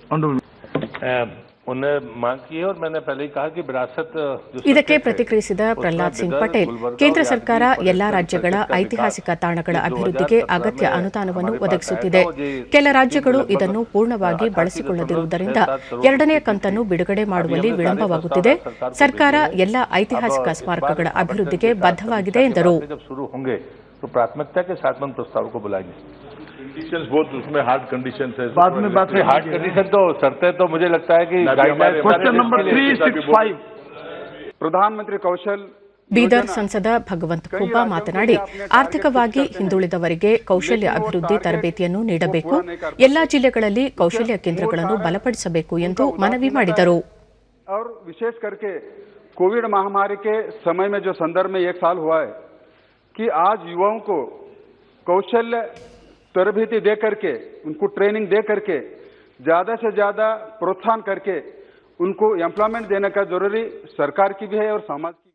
सर उन्हें मांग की है और मैंने पहले ही कहा कि विरासत जो ಇದಕ್ಕೆ सर्टिफिकेट है, ಪ್ರತಿಕ್ರಿಯಿಸಿದ उसमें ಪ್ರಹ್ಲಾದ್ ಸಿಂಗ್ बिदर, ಪಟೇಲ್ गुलबर्गा ಕೇಂದ್ರ और ಸರ್ಕಾರ यादगिरी ಎಲ್ಲಾ परिसर ರಾಜ್ಯಗಳ परिसर का ಐತಿಹಾಸಿಕ विकास ತಾಣಗಳ जो ಅಭಿವೃದ್ಧಿಗೆ 2017 ಅಗತ್ಯ में ಅನುದಾನವನ್ನು हमारे पास ಒದಗಿಸುತ್ತಿದೆ आया था, वो ये ಕೆಲ ರಾಜ್ಯಗಳು लगभग ಇದನ್ನು ಪೂರ್ಣವಾಗಿ ಬಳಸಿಕೊಳ್ಳದಿರುವುದರಿಂದ ಎರಡನೇ ಕಂತನ್ನು ಬಿಡುಗಡೆ ಮಾಡುವಲ್ಲಿ ವಿಳಂಬವಾಗುತ್ತಿದೆ ಸರ್ಕಾರ ಎಲ್ಲಾ ಐತಿಹಾಸಿಕ ಸ್ಮಾರಕಗಳ ಅಭಿವೃದ್ಧಿಗೆ ಬದ್ಧವಾಗಿದೆ ಎಂದರು जब शुरू होंगे तो प्राथमिकता के साथ में उन प्रस्तावों को बुलाएंगे कंडीशंस बहुत उसमें हार्ड कंडीशंस है बाद में बात में हार्ड कंडीशन तो शर्तें तो मुझे लगता है कि गाइडलाइन Question number 365. प्रधानमंत्री कौशल ಬೀದರ್ ಸಂಸದ ಭಗವಂತ್ ಖೂಬಾ ಮಾತನಾಡಿ ಆರ್ಥಿಕವಾಗಿ ಹಿಂದುಳಿದವರಿಗೆ ಕೌಶಲ್ಯ ಅಭಿವೃದ್ಧಿ ತರಬೇತಿಯನ್ನು ನೀಡಬೇಕು ಎಲ್ಲಾ ಜಿಲ್ಲೆಗಳಲ್ಲಿ ಕೌಶಲ್ಯ ಕೇಂದ್ರಗಳನ್ನು ಬಲಪಡಿಸಬೇಕು ಎಂದು ಮನವಿ ಮಾಡಿದರು और विशेष करके कोविड महामारी के समय में जो संदर्भ में एक साल हुआ है कि आज युवाओं को कौशल्य तरबेती दे करके उनको ट्रेनिंग दे करके ज्यादा से ज्यादा प्रोत्साहन करके उनको एम्प्लॉयमेंट देने का जरूरी सरकार की भी है और समाज की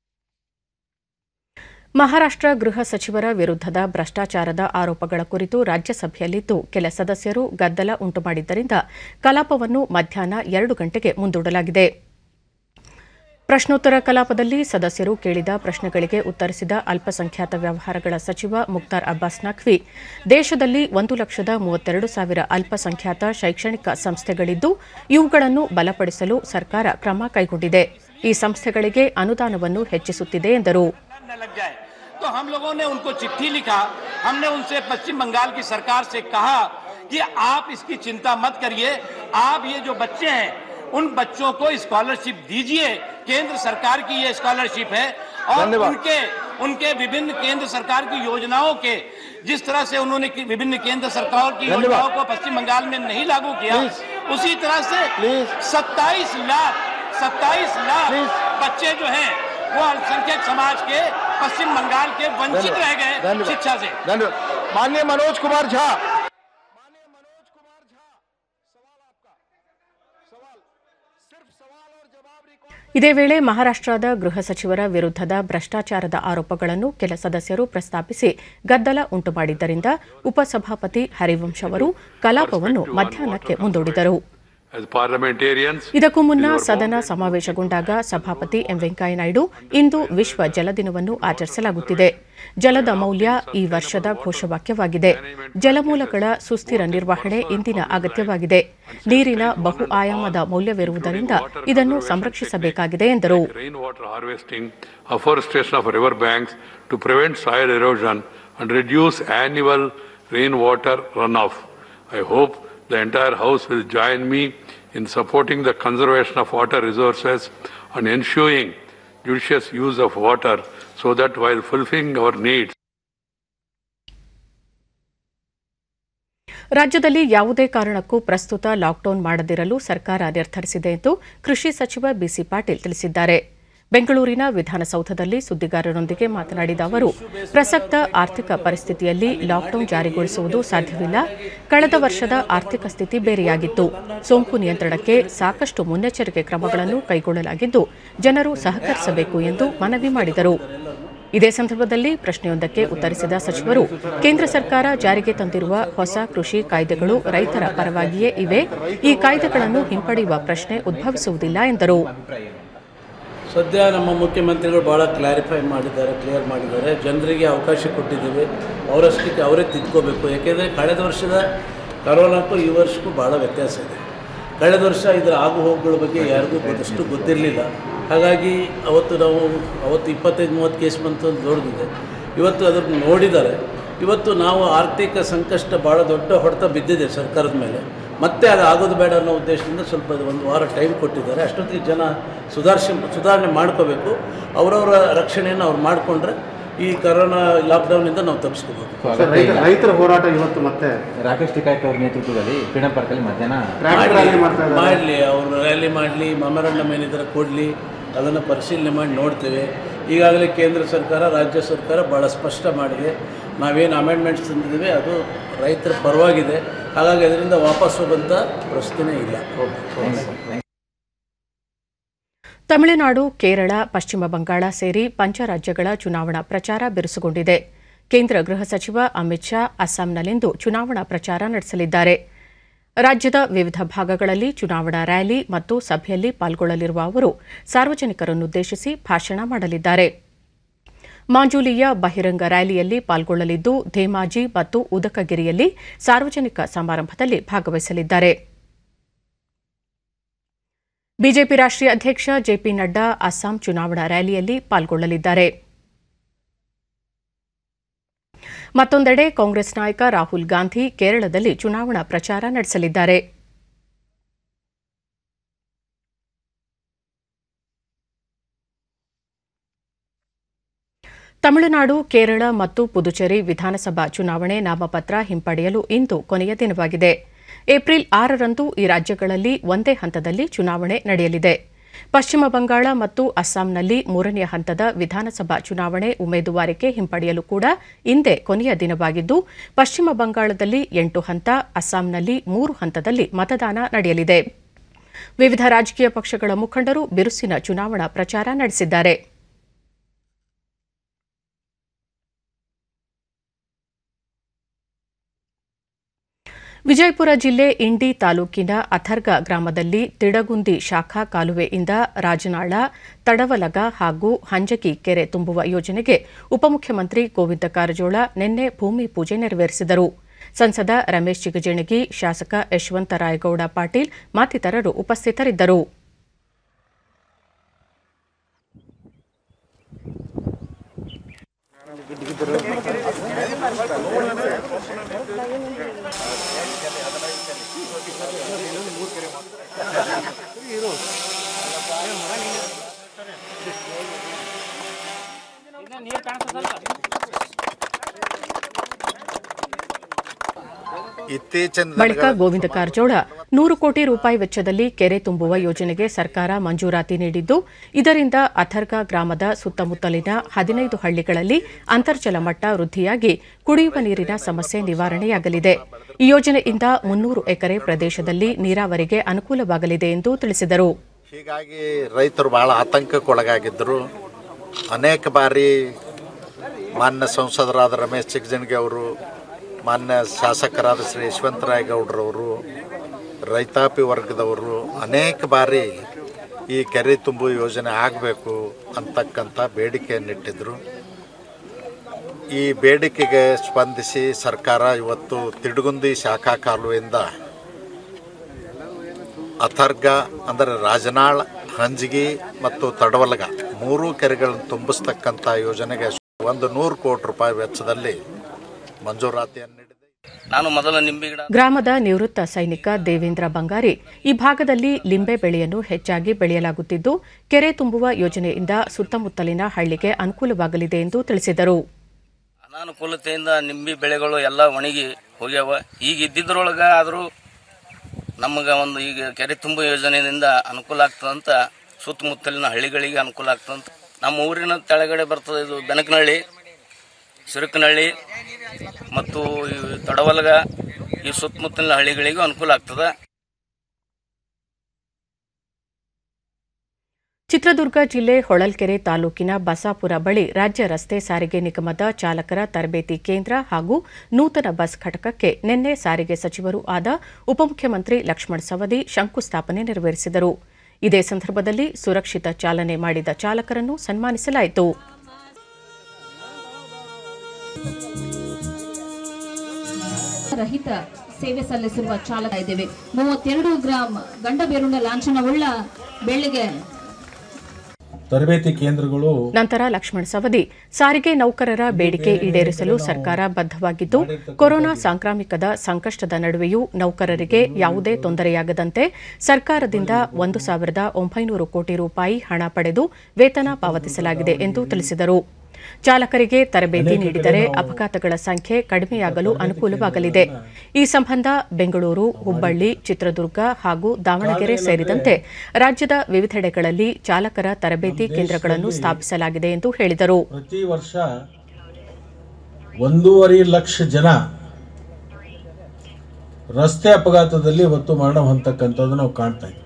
ಮಹಾರಾಷ್ಟ್ರ ಗೃಹ ಸಚಿವರ ವಿರುದ್ಧದ ಭ್ರಷ್ಟಾಚಾರದ ಆರೋಪಗಳ ಕುರಿತು ರಾಜ್ಯಸಭೆಯಲ್ಲಿದ್ದು ಕೆಲ ಸದಸ್ಯರು ಗದ್ದಲ ಉಂಟುಮಾಡಿದ್ದರಿಂದ ಕಲಾಪವನ್ನು ಮಧ್ಯಾಹ್ನ ಎರಡು ಗಂಟೆಗೆ ಮುಂದೂಡಲಾಗಿದೆ ಪ್ರಶ್ನೋತ್ತರ ಕಲಾಪದಲ್ಲಿ ಸದಸ್ಯರು ಕೇಳಿದ ಪ್ರಶ್ನೆಗಳಿಗೆ ಉತ್ತರಿಸಿದ ಅಲ್ಪಸಂಖ್ಯಾತ ವ್ಯವಹಾರಗಳ ಸಚಿವ ಮುಕ್ತಾರ್ ಅಬ್ಬಾಸ್ ನಖ್ವಿ ದೇಶದಲ್ಲಿ ಒಂದು ಲಕ್ಷದ ಮೂವತ್ತೆರಡು ಸಾವಿರ ಅಲ್ಪಸಂಖ್ಯಾತ ಶೈಕ್ಷಣಿಕ ಸಂಸ್ಥೆಗಳಿದ್ದು ಇವುಗಳನ್ನು ಬಲಪಡಿಸಲು ಸರ್ಕಾರ ಕ್ರಮ ಕೈಗೊಂಡಿದೆ ಈ ಸಂಸ್ಥೆಗಳಿಗೆ ಅನುದಾನವನ್ನು ಹೆಚ್ಚಿಸುತ್ತಿದೆ ಎಂದರು न लग जाए तो हम लोगों ने उनको चिट्ठी लिखा हमने उनसे पश्चिम बंगाल की सरकार से कहा कि आप इसकी चिंता मत करिए आप ये जो बच्चे हैं उन बच्चों को स्कॉलरशिप दीजिए केंद्र सरकार की ये स्कॉलरशिप है और उनके उनके विभिन्न केंद्र सरकार की योजनाओं के जिस तरह से उन्होंने की- विभिन्न केंद्र सरकार की योजनाओं को पश्चिम बंगाल में नहीं लागू किया उसी तरह से 27 लाख 27 लाख बच्चे जो हैं वो अल्पसंख्यक समाज के पश्चिम बंगाल के वंचित रह गए शिक्षा से धन्यवाद माननीय मनोज कुमार झा ಇದೇ ವೇಳೆ ಮಹಾರಾಷ್ಟ್ರದ ಗೃಹ ಸಚಿವರ ವಿರುದ್ಧದ ಭ್ರಷ್ಟಾಚಾರದ ಆರೋಪಗಳನ್ನು ಕೆಲ ಸದಸ್ಯರು ಪ್ರಸ್ತಾಪಿಸಿ ಗದ್ದಲ ಉಂಟುಮಾಡಿದ್ದರಿಂದ ಉಪಸಭಾಪತಿ ಹರಿವಂಶ್ ಅವರು ಕಲಾಪವನ್ನು ಮಧ್ಯಾಹ್ನಕ್ಕೆ ಮುಂದೂಡಿದರು As parliamentarians, ಇದಕ್ಕೂ ಮುನ್ನ ಸದನ ಸಮಾವೇಶಗೊಂಡಾಗ ಸಭಾಪತಿ ಎಂ ವೆಂಕಯ್ಯನಾಯ್ಡು ಇಂದು ವಿಶ್ವ ಜಲ ದಿನವನ್ನು ಆಚರಿಸಲಾಗುತ್ತಿದೆ ಜಲದ ಮೌಲ್ಯ ಈ ವರ್ಷದ ಘೋಷವಾಕ್ಯವಾಗಿದೆ ಜಲಮೂಲಗಳ ಸುಸ್ಥಿರ ನಿರ್ವಹಣೆ ಇಂದಿನ ಅಗತ್ಯವಾಗಿದೆ ನೀರಿನ ಬಹು ಆಯಾಮದ ಮೌಲ್ಯವಿರುವುದರಿಂದ ಇದನ್ನು ಸಂರಕ್ಷಿಸಬೇಕಾಗಿದೆ ಎಂದರು rainwater harvesting, afforestation of river banks to prevent soil erosion and reduce annual rainwater runoff. I hope the entire House will join me in supporting the conservation of water resources and ensuring judicious use of water so that while fulfilling our needs, ರಾಜ್ಯದಲ್ಲಿ ಯಾವುದೇ ಕಾರಣಕ್ಕೂ ಪ್ರಸ್ತುತ ಲಾಕ್ಡೌನ್ ಮಾಡದಿರಲು ಸರ್ಕಾರ ನಿರ್ಧರಿಸಿದೆ ಎಂದು ಕೃಷಿ ಸಚಿವ ಬಿಸಿ ಪಾಟೀಲ್ ತಿಳಿಸಿದ್ದಾರೆ ಬೆಂಗಳೂರಿನ ವಿಧಾನಸೌಧದಲ್ಲಿ ಸುದ್ದಿಗಾರರೊಂದಿಗೆ ಮಾತನಾಡಿದ ಅವರು ಪ್ರಸಕ್ತ ಆರ್ಥಿಕ ಪರಿಸ್ಥಿತಿಯಲ್ಲಿ ಲಾಕ್ಡೌನ್ ಜಾರಿಗೊಳಿಸುವುದು ಸಾಧ್ಯವಿಲ್ಲ ಕಳೆದ ವರ್ಷದ ಆರ್ಥಿಕ ಸ್ಥಿತಿ ಬೇರೆಯಾಗಿತ್ತು ಸೋಂಕು ನಿಯಂತ್ರಣಕ್ಕೆ ಸಾಕಷ್ಟು ಮುನ್ನೆಚ್ಚರಿಕೆ ಕ್ರಮಗಳನ್ನು ಕೈಗೊಳ್ಳಲಾಗಿದ್ದು ಜನರು ಸಹಕರಿಸಬೇಕು ಎಂದು ಮನವಿ ಮಾಡಿದರು ಇದೇ ಸಂದರ್ಭದಲ್ಲಿ ಪ್ರಶ್ನೆಯೊಂದಕ್ಕೆ ಉತ್ತರಿಸಿದ ಸಚಿವರು ಕೇಂದ್ರ ಸರ್ಕಾರ ಜಾರಿಗೆ ತಂದಿರುವ ಹೊಸ ಕೃಷಿ ಕಾಯ್ದೆಗಳು ರೈತರ ಪರವಾಗಿಯೇ ಇವೆ ಈ ಕಾಯ್ದೆಗಳನ್ನು ಹಿಂಪಡೆಯುವ ಪ್ರಶ್ನೆ ಉದ್ಭವಿಸುವುದಿಲ್ಲ ಎಂದರು ಸದ್ಯ ನಮ್ಮ ಮುಖ್ಯಮಂತ್ರಿಗಳು ಭಾಳ ಕ್ಲಾರಿಫೈ ಮಾಡಿದ್ದಾರೆ ಕ್ಲಿಯರ್ ಮಾಡಿದ್ದಾರೆ ಜನರಿಗೆ ಅವಕಾಶ ಕೊಟ್ಟಿದ್ದೀವಿ ಅವರಷ್ಟಕ್ಕೆ ಅವರೇ ತಿದ್ಕೋಬೇಕು ಯಾಕೆಂದರೆ ಕಳೆದ ವರ್ಷದ ಕರೋನಾಕ್ಕೂ ಈ ವರ್ಷಕ್ಕೂ ಭಾಳ ವ್ಯತ್ಯಾಸ ಇದೆ ಕಳೆದ ವರ್ಷ ಇದರ ಆಗು ಹೋಗುಗಳ ಬಗ್ಗೆ ಯಾರಿಗೂ ಗೊತ್ತಷ್ಟು ಗೊತ್ತಿರಲಿಲ್ಲ ಹಾಗಾಗಿ ಅವತ್ತು ನಾವು ಅವತ್ತು ಇಪ್ಪತ್ತೈದು ಮೂವತ್ತು ಕೇಸ್ ಬಂತು ಅಂತ ದೊಡ್ಡದಿದೆ ಇವತ್ತು ಅದನ್ನು ನೋಡಿದ್ದಾರೆ ಇವತ್ತು ನಾವು ಆರ್ಥಿಕ ಸಂಕಷ್ಟ ಭಾಳ ದೊಡ್ಡ ಹೊಡೆತ ಬಿದ್ದಿದೆ ಸರ್ಕಾರದ ಮೇಲೆ ಮತ್ತೆ ಅದು ಆಗೋದು ಬೇಡ ಅನ್ನೋ ಉದ್ದೇಶದಿಂದ ಸ್ವಲ್ಪ ಅದು ಒಂದು ವಾರ ಟೈಮ್ ಕೊಟ್ಟಿದ್ದಾರೆ ಅಷ್ಟೊತ್ತಿಗೆ ಜನ ಸುಧಾರಿಸಿ ಸುಧಾರಣೆ ಮಾಡ್ಕೋಬೇಕು ಅವರವರ ರಕ್ಷಣೆಯನ್ನು ಅವ್ರು ಮಾಡಿಕೊಂಡ್ರೆ ಈ ಕರೋನಾ ಲಾಕ್ಡೌನಿಂದ ನಾವು ತಪ್ಪಿಸ್ಕೋಬೇಕು ರೈತರ ಹೋರಾಟ ಇವತ್ತು ಮತ್ತೆ ರಾಕೇಶ್ ಟಿಕಾಯತ್ ಅವರ ನೇತೃತ್ವದಲ್ಲಿ ಫ್ರೀಡಂ ಪಾರ್ಕಲ್ಲಿ ಮಧ್ಯಾಹ್ನ ಟ್ರ್ಯಾಕ್ಟರ್ ರ್ಯಾಲಿ ಮಾಡ್ತಾ ಇದ್ದಾರೆ ಮಾಡಲಿ ಅವರು ರ್ಯಾಲಿ ಮಾಡಲಿ ಮೆಮೊರಂಡಮ್ ಏನಿದ್ದಾರೆ ಕೊಡಲಿ ಅದನ್ನು ಪರಿಶೀಲನೆ ಮಾಡಿ ನೋಡ್ತೇವೆ ಈಗಾಗಲೇ ಕೇಂದ್ರ ಸರ್ಕಾರ ರಾಜ್ಯ ಸರ್ಕಾರ ಭಾಳ ಸ್ಪಷ್ಟ ಮಾಡಿದೆ ನಾವೇನು ಅಮೆಂಡ್ಮೆಂಟ್ಸ್ ತಂದಿದ್ದೀವಿ ಅದು ರೈತರ ಪರವಾಗಿದೆ ಹಾಗಾಗಿ ಅದರಿಂದ ವಾಪಸ್ ಹೋಗುವಂಥ ಪ್ರಶ್ನೆ ಇಲ್ಲ ತಮಿಳುನಾಡು ಕೇರಳ ಪಶ್ಚಿಮ ಬಂಗಾಳ ಸೇರಿ ಪಂಚರಾಜ್ಯಗಳ ಚುನಾವಣಾ ಪ್ರಚಾರ ಬಿರುಸುಗೊಂಡಿದೆ ಕೇಂದ್ರ ಗೃಹ ಸಚಿವ ಅಮಿತ್ ಶಾ ಅಸ್ಸಾಂನಲ್ಲಿಂದು ಚುನಾವಣಾ ಪ್ರಚಾರ ನಡೆಸಲಿದ್ದಾರೆ ರಾಜ್ಯದ ವಿವಿಧ ಭಾಗಗಳಲ್ಲಿ ಚುನಾವಣಾ ರ್ಯಾಲಿ ಮತ್ತು ಸಭೆಯಲ್ಲಿ ಪಾಲ್ಗೊಳ್ಳಲಿರುವ ಅವರು ಸಾರ್ವಜನಿಕರನ್ನುದ್ದೇಶಿಸಿ ಭಾಷಣ ಮಾಡಲಿದ್ದಾರೆ ಮಾಂಜುಲಿಯ ಬಹಿರಂಗ ರ್ಯಾಲಿಯಲ್ಲಿ ಪಾಲ್ಗೊಳ್ಳಲಿದ್ದು ಧೇಮಾಜಿ ಮತ್ತು ಉದಕಗಿರಿಯಲ್ಲಿ ಸಾರ್ವಜನಿಕ ಸಮಾರಂಭದಲ್ಲಿ ಭಾಗವಹಿಸಲಿದ್ದಾರೆ ಬಿಜೆಪಿ ರಾಷ್ಟ್ರೀಯ ಅಧ್ಯಕ್ಷ ಜೆಪಿ ನಡ್ಡಾ ಅಸ್ಸಾಂ ಚುನಾವಣಾ ರ್ಯಾಲಿಯಲ್ಲಿ ಪಾಲ್ಗೊಳ್ಳಲಿದ್ದಾರೆ ಮತ್ತೊಂದೆಡೆ ಕಾಂಗ್ರೆಸ್ ನಾಯಕ ರಾಹುಲ್ ಗಾಂಧಿ ಕೇರಳದಲ್ಲಿ ಚುನಾವಣಾ ಪ್ರಚಾರ ನಡೆಸಲಿದ್ದಾರೆ ತಮಿಳುನಾಡು ಕೇರಳ ಮತ್ತು ಪುದುಚೇರಿ ವಿಧಾನಸಭಾ ಚುನಾವಣೆ ನಾಮಪತ್ರ ಹಿಂಪಡೆಯಲು ಇಂದು ಕೊನೆಯ ದಿನವಾಗಿದೆ ಏಪ್ರಿಲ್ ಆರರಂದು ಈ ರಾಜ್ಯಗಳಲ್ಲಿ ಒಂದೇ ಹಂತದಲ್ಲಿ ಚುನಾವಣೆ ನಡೆಯಲಿದೆ ಪಶ್ಚಿಮ ಬಂಗಾಳ ಮತ್ತು ಅಸ್ಸಾಂನಲ್ಲಿ ಮೂರನೆಯ ಹಂತದ ವಿಧಾನಸಭಾ ಚುನಾವಣೆ ಉಮೇದುವಾರಿಕೆ ಹಿಂಪಡೆಯಲು ಕೂಡ ಇಂದೇ ಕೊನೆಯ ದಿನವಾಗಿದ್ದು ಪಶ್ಚಿಮ ಬಂಗಾಳದಲ್ಲಿ ಎಂಟು ಹಂತ ಅಸ್ಸಾಂನಲ್ಲಿ ಮೂರು ಹಂತದಲ್ಲಿ ಮತದಾನ ನಡೆಯಲಿದೆ ವಿವಿಧ ರಾಜಕೀಯ ಪಕ್ಷಗಳ ಮುಖಂಡರು ಬಿರುಸಿನ ಚುನಾವಣಾ ಪ್ರಚಾರ ನಡೆಸಿದ್ದಾರೆ ವಿಜಯಪುರ ಜಿಲ್ಲೆ ಇಂಡಿ ತಾಲೂಕಿನ ಅಥರ್ಗ ಗ್ರಾಮದಲ್ಲಿ ತಿಡಗುಂದಿ ಶಾಖಾ ಕಾಲುವೆಯಿಂದ ರಾಜನಾಳ ತಡವಲಗ ಹಾಗೂ ಹಂಜಗಿ ಕೆರೆ ತುಂಬುವ ಯೋಜನೆಗೆ ಉಪಮುಖ್ಯಮಂತ್ರಿ ಗೋವಿಂದ ಕಾರಜೋಳ ನಿನ್ನೆ ಭೂಮಿ ಪೂಜೆ ನೆರವೇರಿಸಿದರು ಸಂಸದ ರಮೇಶ್ ಜಿಗಜಿಣಗಿ ಶಾಸಕ ಯಶವಂತ ರಾಯಗೌಡ ಪಾಟೀಲ್ ಮತ್ತಿತರರು ಉಪಸ್ಥಿತರಿದ್ದರು ಇತ್ತೀಚಿನ ಬಳಿಕ ಗೋವಿಂದ ಕಾರಜೋಳ ನೂರು ಕೋಟಿ ರೂಪಾಯಿ ವೆಚ್ಚದಲ್ಲಿ ಕೆರೆ ತುಂಬುವ ಯೋಜನೆಗೆ ಸರ್ಕಾರ ಮಂಜೂರಾತಿ ನೀಡಿದ್ದು ಇದರಿಂದ ಅಥರ್ಗ ಗ್ರಾಮದ ಸುತ್ತಮುತ್ತಲಿನ ಹದಿನೈದು ಹಳ್ಳಿಗಳಲ್ಲಿ ಅಂತರ್ಜಲ ಮಟ್ಟ ವೃದ್ಧಿಯಾಗಿ ಕುಡಿಯುವ ನೀರಿನ ಸಮಸ್ಯೆ ನಿವಾರಣೆಯಾಗಲಿದೆ ಈ ಯೋಜನೆಯಿಂದ ಮುನ್ನೂರು ಎಕರೆ ಪ್ರದೇಶದಲ್ಲಿ ನೀರಾವರಿಗೆ ಅನುಕೂಲವಾಗಲಿದೆ ಎಂದು ತಿಳಿಸಿದರು ಹೀಗಾಗಿ ರೈತರು ಭಾಳ ಆತಂಕಕ್ಕೊಳಗಾಗಿದ್ದರು ಅನೇಕ ಬಾರಿ ಮಾನ್ಯ ಸಂಸದರಾದ ರಮೇಶ್ ಚಿಗಜಣಗಿ ಅವರು ಮಾನ್ಯ ಶಾಸಕರಾದ ಶ್ರೀ ಯಶವಂತರಾಯ ಗೌಡ್ರವರು ರೈತಾಪಿ ವರ್ಗದವರು ಅನೇಕ ಬಾರಿ ಈ ಕೆರೆ ತುಂಬು ಯೋಜನೆ ಆಗಬೇಕು ಅಂತಕ್ಕಂಥ ಬೇಡಿಕೆಯನ್ನಿಟ್ಟಿದ್ರು ಈ ಬೇಡಿಕೆಗೆ ಸ್ಪಂದಿಸಿ ಸರ್ಕಾರ ಇವತ್ತು ತಿಡುಗುಂದಿ ಶಾಖಾ ಕಾಲುವೆಯಿಂದ ಅಥರ್ಗ ಅಂದರೆ ರಾಜನಾಳ್ ಹಂಜಗಿ ಮತ್ತು ತಡವಲಗ ಮೂರೂ ಕೆರೆಗಳನ್ನು ತುಂಬಿಸ್ತಕ್ಕಂಥ ಯೋಜನೆಗೆ ಒಂದು ನೂರು ಕೋಟಿ ರೂಪಾಯಿ ವೆಚ್ಚದಲ್ಲಿ ಮಂಜೂರಾತಿಯನ್ನು ನಾನು ಮೊದಲ ನಿಂಬೆ ಗಿಡ ಗ್ರಾಮದ ನಿವೃತ್ತ ಸೈನಿಕ ದೇವೇಂದ್ರ ಬಂಗಾರಿ ಈ ಭಾಗದಲ್ಲಿ ಲಿಂಬೆ ಬೆಳೆಯನ್ನು ಹೆಚ್ಚಾಗಿ ಬೆಳೆಯಲಾಗುತ್ತಿದ್ದು ಕೆರೆ ತುಂಬುವ ಯೋಜನೆಯಿಂದ ಸುತ್ತಮುತ್ತಲಿನ ಹಳ್ಳಿಗೆ ಅನುಕೂಲವಾಗಲಿದೆ ಎಂದು ತಿಳಿಸಿದರು ಅನಾನುಕೂಲತೆಯಿಂದ ನಿಂಬೆ ಬೆಳೆಗಳು ಎಲ್ಲ ಒಣಗಿ ಹೋಗ್ಯಾವ ಈಗ ಇದ್ದಿದ್ರೊಳಗೆ ಆದರೂ ನಮಗೆ ಒಂದು ಈಗ ಕೆರೆ ತುಂಬ ಯೋಜನೆಯಿಂದ ಅನುಕೂಲ ಆಗ್ತದಂತ ಸುತ್ತಮುತ್ತಲಿನ ಹಳ್ಳಿಗಳಿಗೆ ಅನುಕೂಲ ಆಗ್ತದಂತ ನಮ್ಮ ಊರಿನ ತೆಳಗಡೆ ಬರ್ತದೆ ಇದು ಬೆನಕನಹಳ್ಳಿ ಸಿರುಕನಹಳ್ಳಿ ಮತ್ತು ಈ ತಡವಲ್ಗ ಈ ಸುತ್ತಮುತ್ತಲಿನ ಹಳ್ಳಿಗಳಿಗೂ ಅನುಕೂಲ ಆಗ್ತದೆ ಚಿತ್ರದುರ್ಗ ಜಿಲ್ಲೆ ಹೊಳಲ್ಕೆರೆ ತಾಲೂಕಿನ ಬಸಾಪುರ ಬಳಿ ರಾಜ್ಯ ರಸ್ತೆ ಸಾರಿಗೆ ನಿಗಮದ ಚಾಲಕರ ತರಬೇತಿ ಕೇಂದ್ರ ಹಾಗೂ ನೂತನ ಬಸ್ ಘಟಕಕ್ಕೆ ನಿನ್ನೆ ಸಾರಿಗೆ ಸಚಿವರೂ ಆದ ಉಪಮುಖ್ಯಮಂತ್ರಿ ಲಕ್ಷ್ಮಣ ಸವದಿ ಶಂಕುಸ್ಥಾಪನೆ ನೆರವೇರಿಸಿದರು ಇದೇ ಸಂದರ್ಭದಲ್ಲಿ ಸುರಕ್ಷಿತ ಚಾಲನೆ ಮಾಡಿದ ಚಾಲಕರನ್ನು ಸನ್ಮಾನಿಸಲಾಯಿತು ರಹಿತ ಸೇವೆ ಸಲ್ಲಿಸಿರುವ ಚಾಲಕ ಇದ್ದೇವೆ ಮೂವತ್ತೆರಡು ಗ್ರಾಂ ಗಂಡಬೇರುಂಡ ಲಾಂಛನವುಳ್ಳ ಬೆಳ್ಳಿಗೆ ತರಬೇತಿ ಕೇಂದ್ರಗಳು ನಂತರ ಲಕ್ಷ್ಮಣ ಸವದಿ ಸಾರಿಗೆ ನೌಕರರ ಬೇಡಿಕೆ ಈಡೇರಿಸಲು ಸರ್ಕಾರ ಬದ್ಧವಾಗಿದ್ದು ಕೊರೋನಾ ಸಾಂಕ್ರಾಮಿಕದ ಸಂಕಷ್ಟದ ನಡುವೆಯೂ ನೌಕರರಿಗೆ ಯಾವುದೇ ತೊಂದರೆಯಾಗದಂತೆ ಸರ್ಕಾರದಿಂದ ಒಂದು ಸಾವಿರದ ಒಂಬೈನೂರು ಕೋಟಿ ರೂಪಾಯಿ ಹಣ ಪಡೆದು ವೇತನ ಪಾವತಿಸಲಾಗಿದೆ ಎಂದು ತಿಳಿಸಿದರು ಚಾಲಕರಿಗೆ ತರಬೇತಿ ನೀಡಿದರೆ ಅಪಘಾತಗಳ ಸಂಖ್ಯೆ ಕಡಿಮೆಯಾಗಲು ಅನುಕೂಲವಾಗಲಿದೆ ಈ ಸಂಬಂಧ ಬೆಂಗಳೂರು ಹುಬ್ಬಳ್ಳಿ ಚಿತ್ರದುರ್ಗ ಹಾಗೂ ದಾವಣಗೆರೆ ಸೇರಿದಂತೆ ರಾಜ್ಯದ ವಿವಿಧೆಡೆಗಳಲ್ಲಿ ಚಾಲಕರ ತರಬೇತಿ ಕೇಂದ್ರಗಳನ್ನು ಸ್ಥಾಪಿಸಲಾಗಿದೆ ಎಂದು ಹೇಳಿದರು ಪ್ರತಿ ವರ್ಷ ಒಂದೂವರೆ ಲಕ್ಷ ಜನ ರಸ್ತೆ ಅಪಘಾತದಲ್ಲಿ ಇವತ್ತು ಮರಣ ಹೊಂದತಕ್ಕಂಥದ್ದು ನಾವು ಕಾಣ್ತಾ ಇದ್ದೀವಿ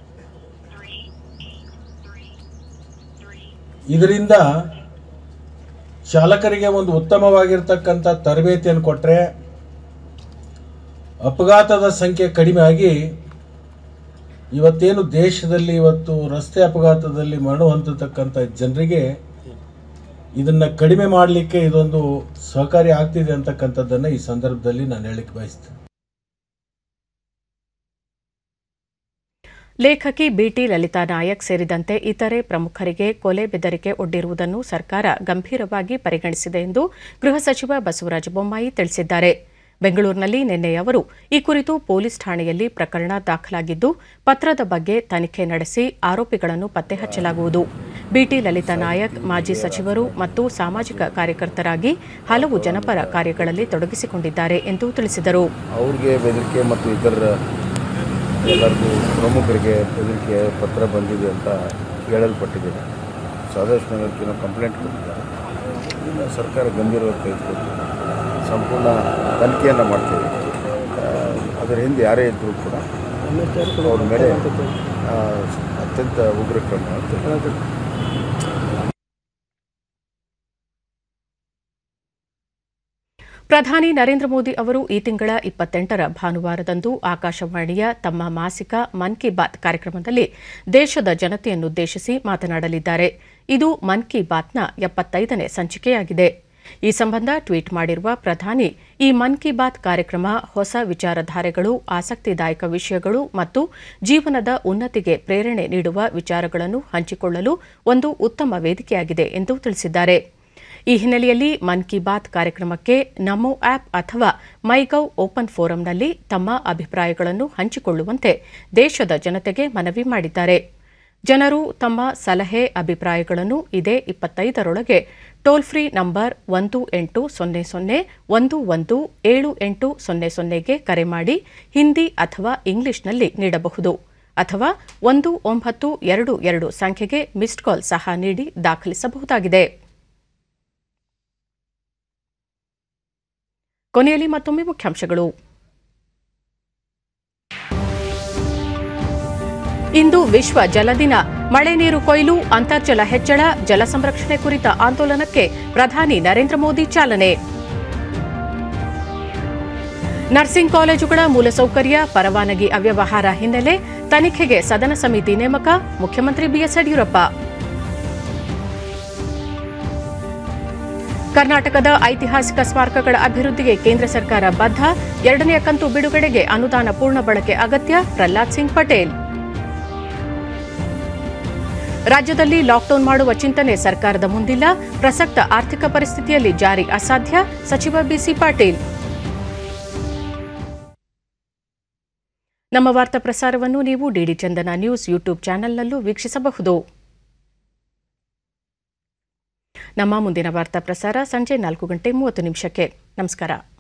ಇದರಿಂದ ಚಾಲಕರಿಗೆ ಒಂದು ಉತ್ತಮವಾಗಿರ್ತಕ್ಕಂಥ ತರಬೇತಿಯನ್ನು ಕೊಟ್ಟರೆ ಅಪಘಾತದ ಸಂಖ್ಯೆ ಕಡಿಮೆ ಆಗಿ ಇವತ್ತೇನು ದೇಶದಲ್ಲಿ ಇವತ್ತು ರಸ್ತೆ ಅಪಘಾತದಲ್ಲಿ ಮರಣ ಹೊಂದತಕ್ಕಂಥ ಜನರಿಗೆ ಇದನ್ನ ಕಡಿಮೆ ಮಾಡಲಿಕ್ಕೆ ಇದೊಂದು ಸಹಕಾರಿ ಆಗ್ತಿದೆ ಅಂತಕ್ಕಂಥದ್ದನ್ನು ಈ ಸಂದರ್ಭದಲ್ಲಿ ನಾನು ಹೇಳಲಿಕ್ಕೆ ಬಯಸ್ತೇನೆ ಲೇಖಕಿ ಬಿಟಿ ಲಲಿತಾ ನಾಯಕ್ ಸೇರಿದಂತೆ ಇತರೆ ಪ್ರಮುಖರಿಗೆ ಕೊಲೆ ಬೆದರಿಕೆ ಒಡ್ಡಿರುವುದನ್ನು ಸರ್ಕಾರ ಗಂಭೀರವಾಗಿ ಪರಿಗಣಿಸಿದೆ ಎಂದು ಗೃಹ ಸಚಿವ ಬಸವರಾಜ ಬೊಮ್ಮಾಯಿ ತಿಳಿಸಿದ್ದಾರೆ ಬೆಂಗಳೂರಿನಲ್ಲಿ ನಿನ್ನೆ ಅವರು ಈ ಕುರಿತು ಪೊಲೀಸ್ ಠಾಣೆಯಲ್ಲಿ ಪ್ರಕರಣ ದಾಖಲಾಗಿದ್ದು ಪತ್ರದ ಬಗ್ಗೆ ತನಿಖೆ ನಡೆಸಿ ಆರೋಪಿಗಳನ್ನು ಪತ್ತೆ ಹಚ್ಚಲಾಗುವುದು ಬಿಟಿ ಲಲಿತಾ ನಾಯಕ್ ಮಾಜಿ ಸಚಿವರು ಮತ್ತು ಸಾಮಾಜಿಕ ಕಾರ್ಯಕರ್ತರಾಗಿ ಹಲವು ಜನಪರ ಕಾರ್ಯಗಳಲ್ಲಿ ತೊಡಗಿಸಿಕೊಂಡಿದ್ದಾರೆ ಎಂದು ತಿಳಿಸಿದರು ಅವ್ರಿಗೆ ಬೆದರಿಕೆ ಮತ್ತು ಇತರ ಎಲ್ಲರಿಗೂ ಪ್ರಮುಖರಿಗೆ ಬೆದರಿಕೆ ಪತ್ರ ಬಂದಿದೆ ಅಂತ ಹೇಳಲ್ಪಟ್ಟಿದೆ ಸಾದಷ್ಟು ನಗರಕ್ಕೆ ನಾವು ಕಂಪ್ಲೇಂಟ್ ಕೊಟ್ಟಿದ್ದಾರೆ ಇದನ್ನ ಸರ್ಕಾರ ಗಂಭೀರವಾಗಿ ತೆಗೆದುಕೊಂಡು ಸಂಪೂರ್ಣ ತನಿಖೆಯನ್ನು ಮಾಡ್ತೀವಿ ಆ, ಅದರ ಹಿಂದೆ ಯಾರೇ ಇದ್ದರೂ ಕೂಡ ಅವ್ರ ಮೇಲೆ ಆ, ಅತ್ಯಂತ ಉಗ್ರ ಕ್ರಮ ತೆಗೆದುಕೊಳ್ತೀವಿ. ಪ್ರಧಾನಿ ನರೇಂದ್ರ ಮೋದಿ ಅವರು ಈ ತಿಂಗಳ ಇಪ್ಪತ್ತೆಂಟರ ಭಾನುವಾರದಂದು ಆಕಾಶವಾಣಿಯ ತಮ್ಮ ಮಾಸಿಕ ಮನ್ ಕಿ ಬಾತ್ ಕಾರ್ಯಕ್ರಮದಲ್ಲಿ ದೇಶದ ಜನತೆಯನ್ನುದ್ದೇಶಿಸಿ ಮಾತನಾಡಲಿದ್ದಾರೆ ಇದು ಮನ್ ಕಿ ಬಾತ್ನ ಎಪ್ಪತ್ತೈದನೇ ಸಂಚಿಕೆಯಾಗಿದೆ ಈ ಸಂಬಂಧ ಟ್ವೀಟ್ ಮಾಡಿರುವ ಪ್ರಧಾನಿ ಈ ಮನ್ ಕಿ ಬಾತ್ ಕಾರ್ಯಕ್ರಮ ಹೊಸ ವಿಚಾರಧಾರೆಗಳು ಆಸಕ್ತಿದಾಯಕ ವಿಷಯಗಳು ಮತ್ತು ಜೀವನದ ಉನ್ನತಿಗೆ ಪ್ರೇರಣೆ ನೀಡುವ ವಿಚಾರಗಳನ್ನು ಹಂಚಿಕೊಳ್ಳಲು ಒಂದು ಉತ್ತಮ ವೇದಿಕೆಯಾಗಿದೆ ಎಂದು ತಿಳಿಸಿದ್ದಾರೆ ಈ ಹಿನ್ನೆಲೆಯಲ್ಲಿ ಮನ್ ಕಿ ಬಾತ್ ಕಾರ್ಯಕ್ರಮಕ್ಕೆ ನಮೋ ಆಪ್ ಅಥವಾ ಮೈಗೌ ಓಪನ್ ಫೋರಂನಲ್ಲಿ ತಮ್ಮ ಅಭಿಪ್ರಾಯಗಳನ್ನು ಹಂಚಿಕೊಳ್ಳುವಂತೆ ದೇಶದ ಜನತೆಗೆ ಮನವಿ ಮಾಡಿದ್ದಾರೆ ಜನರು ತಮ್ಮ ಸಲಹೆ ಅಭಿಪ್ರಾಯಗಳನ್ನು ಇದೇ ಇಪ್ಪತ್ತೈದರೊಳಗೆ ಟೋಲ್ ಫ್ರೀ ನಂಬರ್ ಒಂದು ಎಂಟು ಸೊನ್ನೆ ಸೊನ್ನೆ ಒಂದು ಒಂದು ಏಳು ಎಂಟು ಸೊನ್ನೆ ಸೊನ್ನೆಗೆ ಕರೆ ಮಾಡಿ ಹಿಂದಿ ಅಥವಾ ಇಂಗ್ಲಿಷ್ನಲ್ಲಿ ನೀಡಬಹುದು ಅಥವಾ ಒಂದು ಒಂಬತ್ತು ಎರಡು ಎರಡು ಸಂಖ್ಯೆಗೆ ಮಿಸ್ಡ್ ಕಾಲ್ ಸಹ ನೀಡಿ ದಾಖಲಿಸಬಹುದಾಗಿದೆ ಕೊನೆಯಲ್ಲಿ ಮತ್ತೊಮ್ಮೆ ಮುಖ್ಯಾಂಶಗಳು ಇಂದು ವಿಶ್ವ ಜಲ ದಿನ ಮಳೆ ನೀರು ಕೊಯ್ಲು ಅಂತರ್ಜಲ ಹೆಚ್ಚಳ ಜಲ ಸಂರಕ್ಷಣೆ ಕುರಿತ ಆಂದೋಲನಕ್ಕೆ ಪ್ರಧಾನಿ ನರೇಂದ್ರ ಮೋದಿ ಚಾಲನೆ ನರ್ಸಿಂಗ್ ಕಾಲೇಜುಗಳ ಮೂಲಸೌಕರ್ಯ ಪರವಾನಗಿ ಅವ್ಯವಹಾರ ಹಿನ್ನೆಲೆ ತನಿಖೆಗೆ ಸದನ ಸಮಿತಿ ನೇಮಕ ಮುಖ್ಯಮಂತ್ರಿ ಬಿಎಸ್ ಯಡಿಯೂರಪ್ಪ ಕರ್ನಾಟಕದ ಐತಿಹಾಸಿಕ ಸ್ಮಾರಕಗಳ ಅಭಿವೃದ್ಧಿಗೆ ಕೇಂದ್ರ ಸರ್ಕಾರ ಬದ್ಧ ಎರಡನೆಯ ಕಂತು ಬಿಡುಗಡೆಗೆ ಅನುದಾನ ಪೂರ್ಣ ಬಳಕೆ ಅಗತ್ಯ ಪ್ರಹ್ಲಾದ್ ಸಿಂಗ್ ಪಟೇಲ್ ರಾಜ್ಯದಲ್ಲಿ ಲಾಕ್ಡೌನ್ ಮಾಡುವ ಚಿಂತನೆ ಸರ್ಕಾರದ ಮುಂದಿಲ್ಲ ಪ್ರಸಕ್ತ ಆರ್ಥಿಕ ಪರಿಸ್ಥಿತಿಯಲ್ಲಿ ಜಾರಿ ಅಸಾಧ್ಯ ಸಚಿವ ಬಿಸಿ ಪಾಟೀಲ್ ನಮ್ಮ ವಾರ್ತಾ ಪ್ರಸಾರವನ್ನು ನೀವು ಡಿಡಿ ಚಂದನ ನ್ಯೂಸ್ ಯೂಟ್ಯೂಬ್ ಚಾನೆಲ್ನಲ್ಲೂ ವೀಕ್ಷಿಸಬಹುದು ನಮ್ಮ ಮುಂದಿನ ವಾರ್ತಾ ಪ್ರಸಾರ ಸಂಜೆ ನಾಲ್ಕು ಗಂಟೆ ಮೂವತ್ತು ನಿಮಿಷಕ್ಕೆ ನಮಸ್ಕಾರ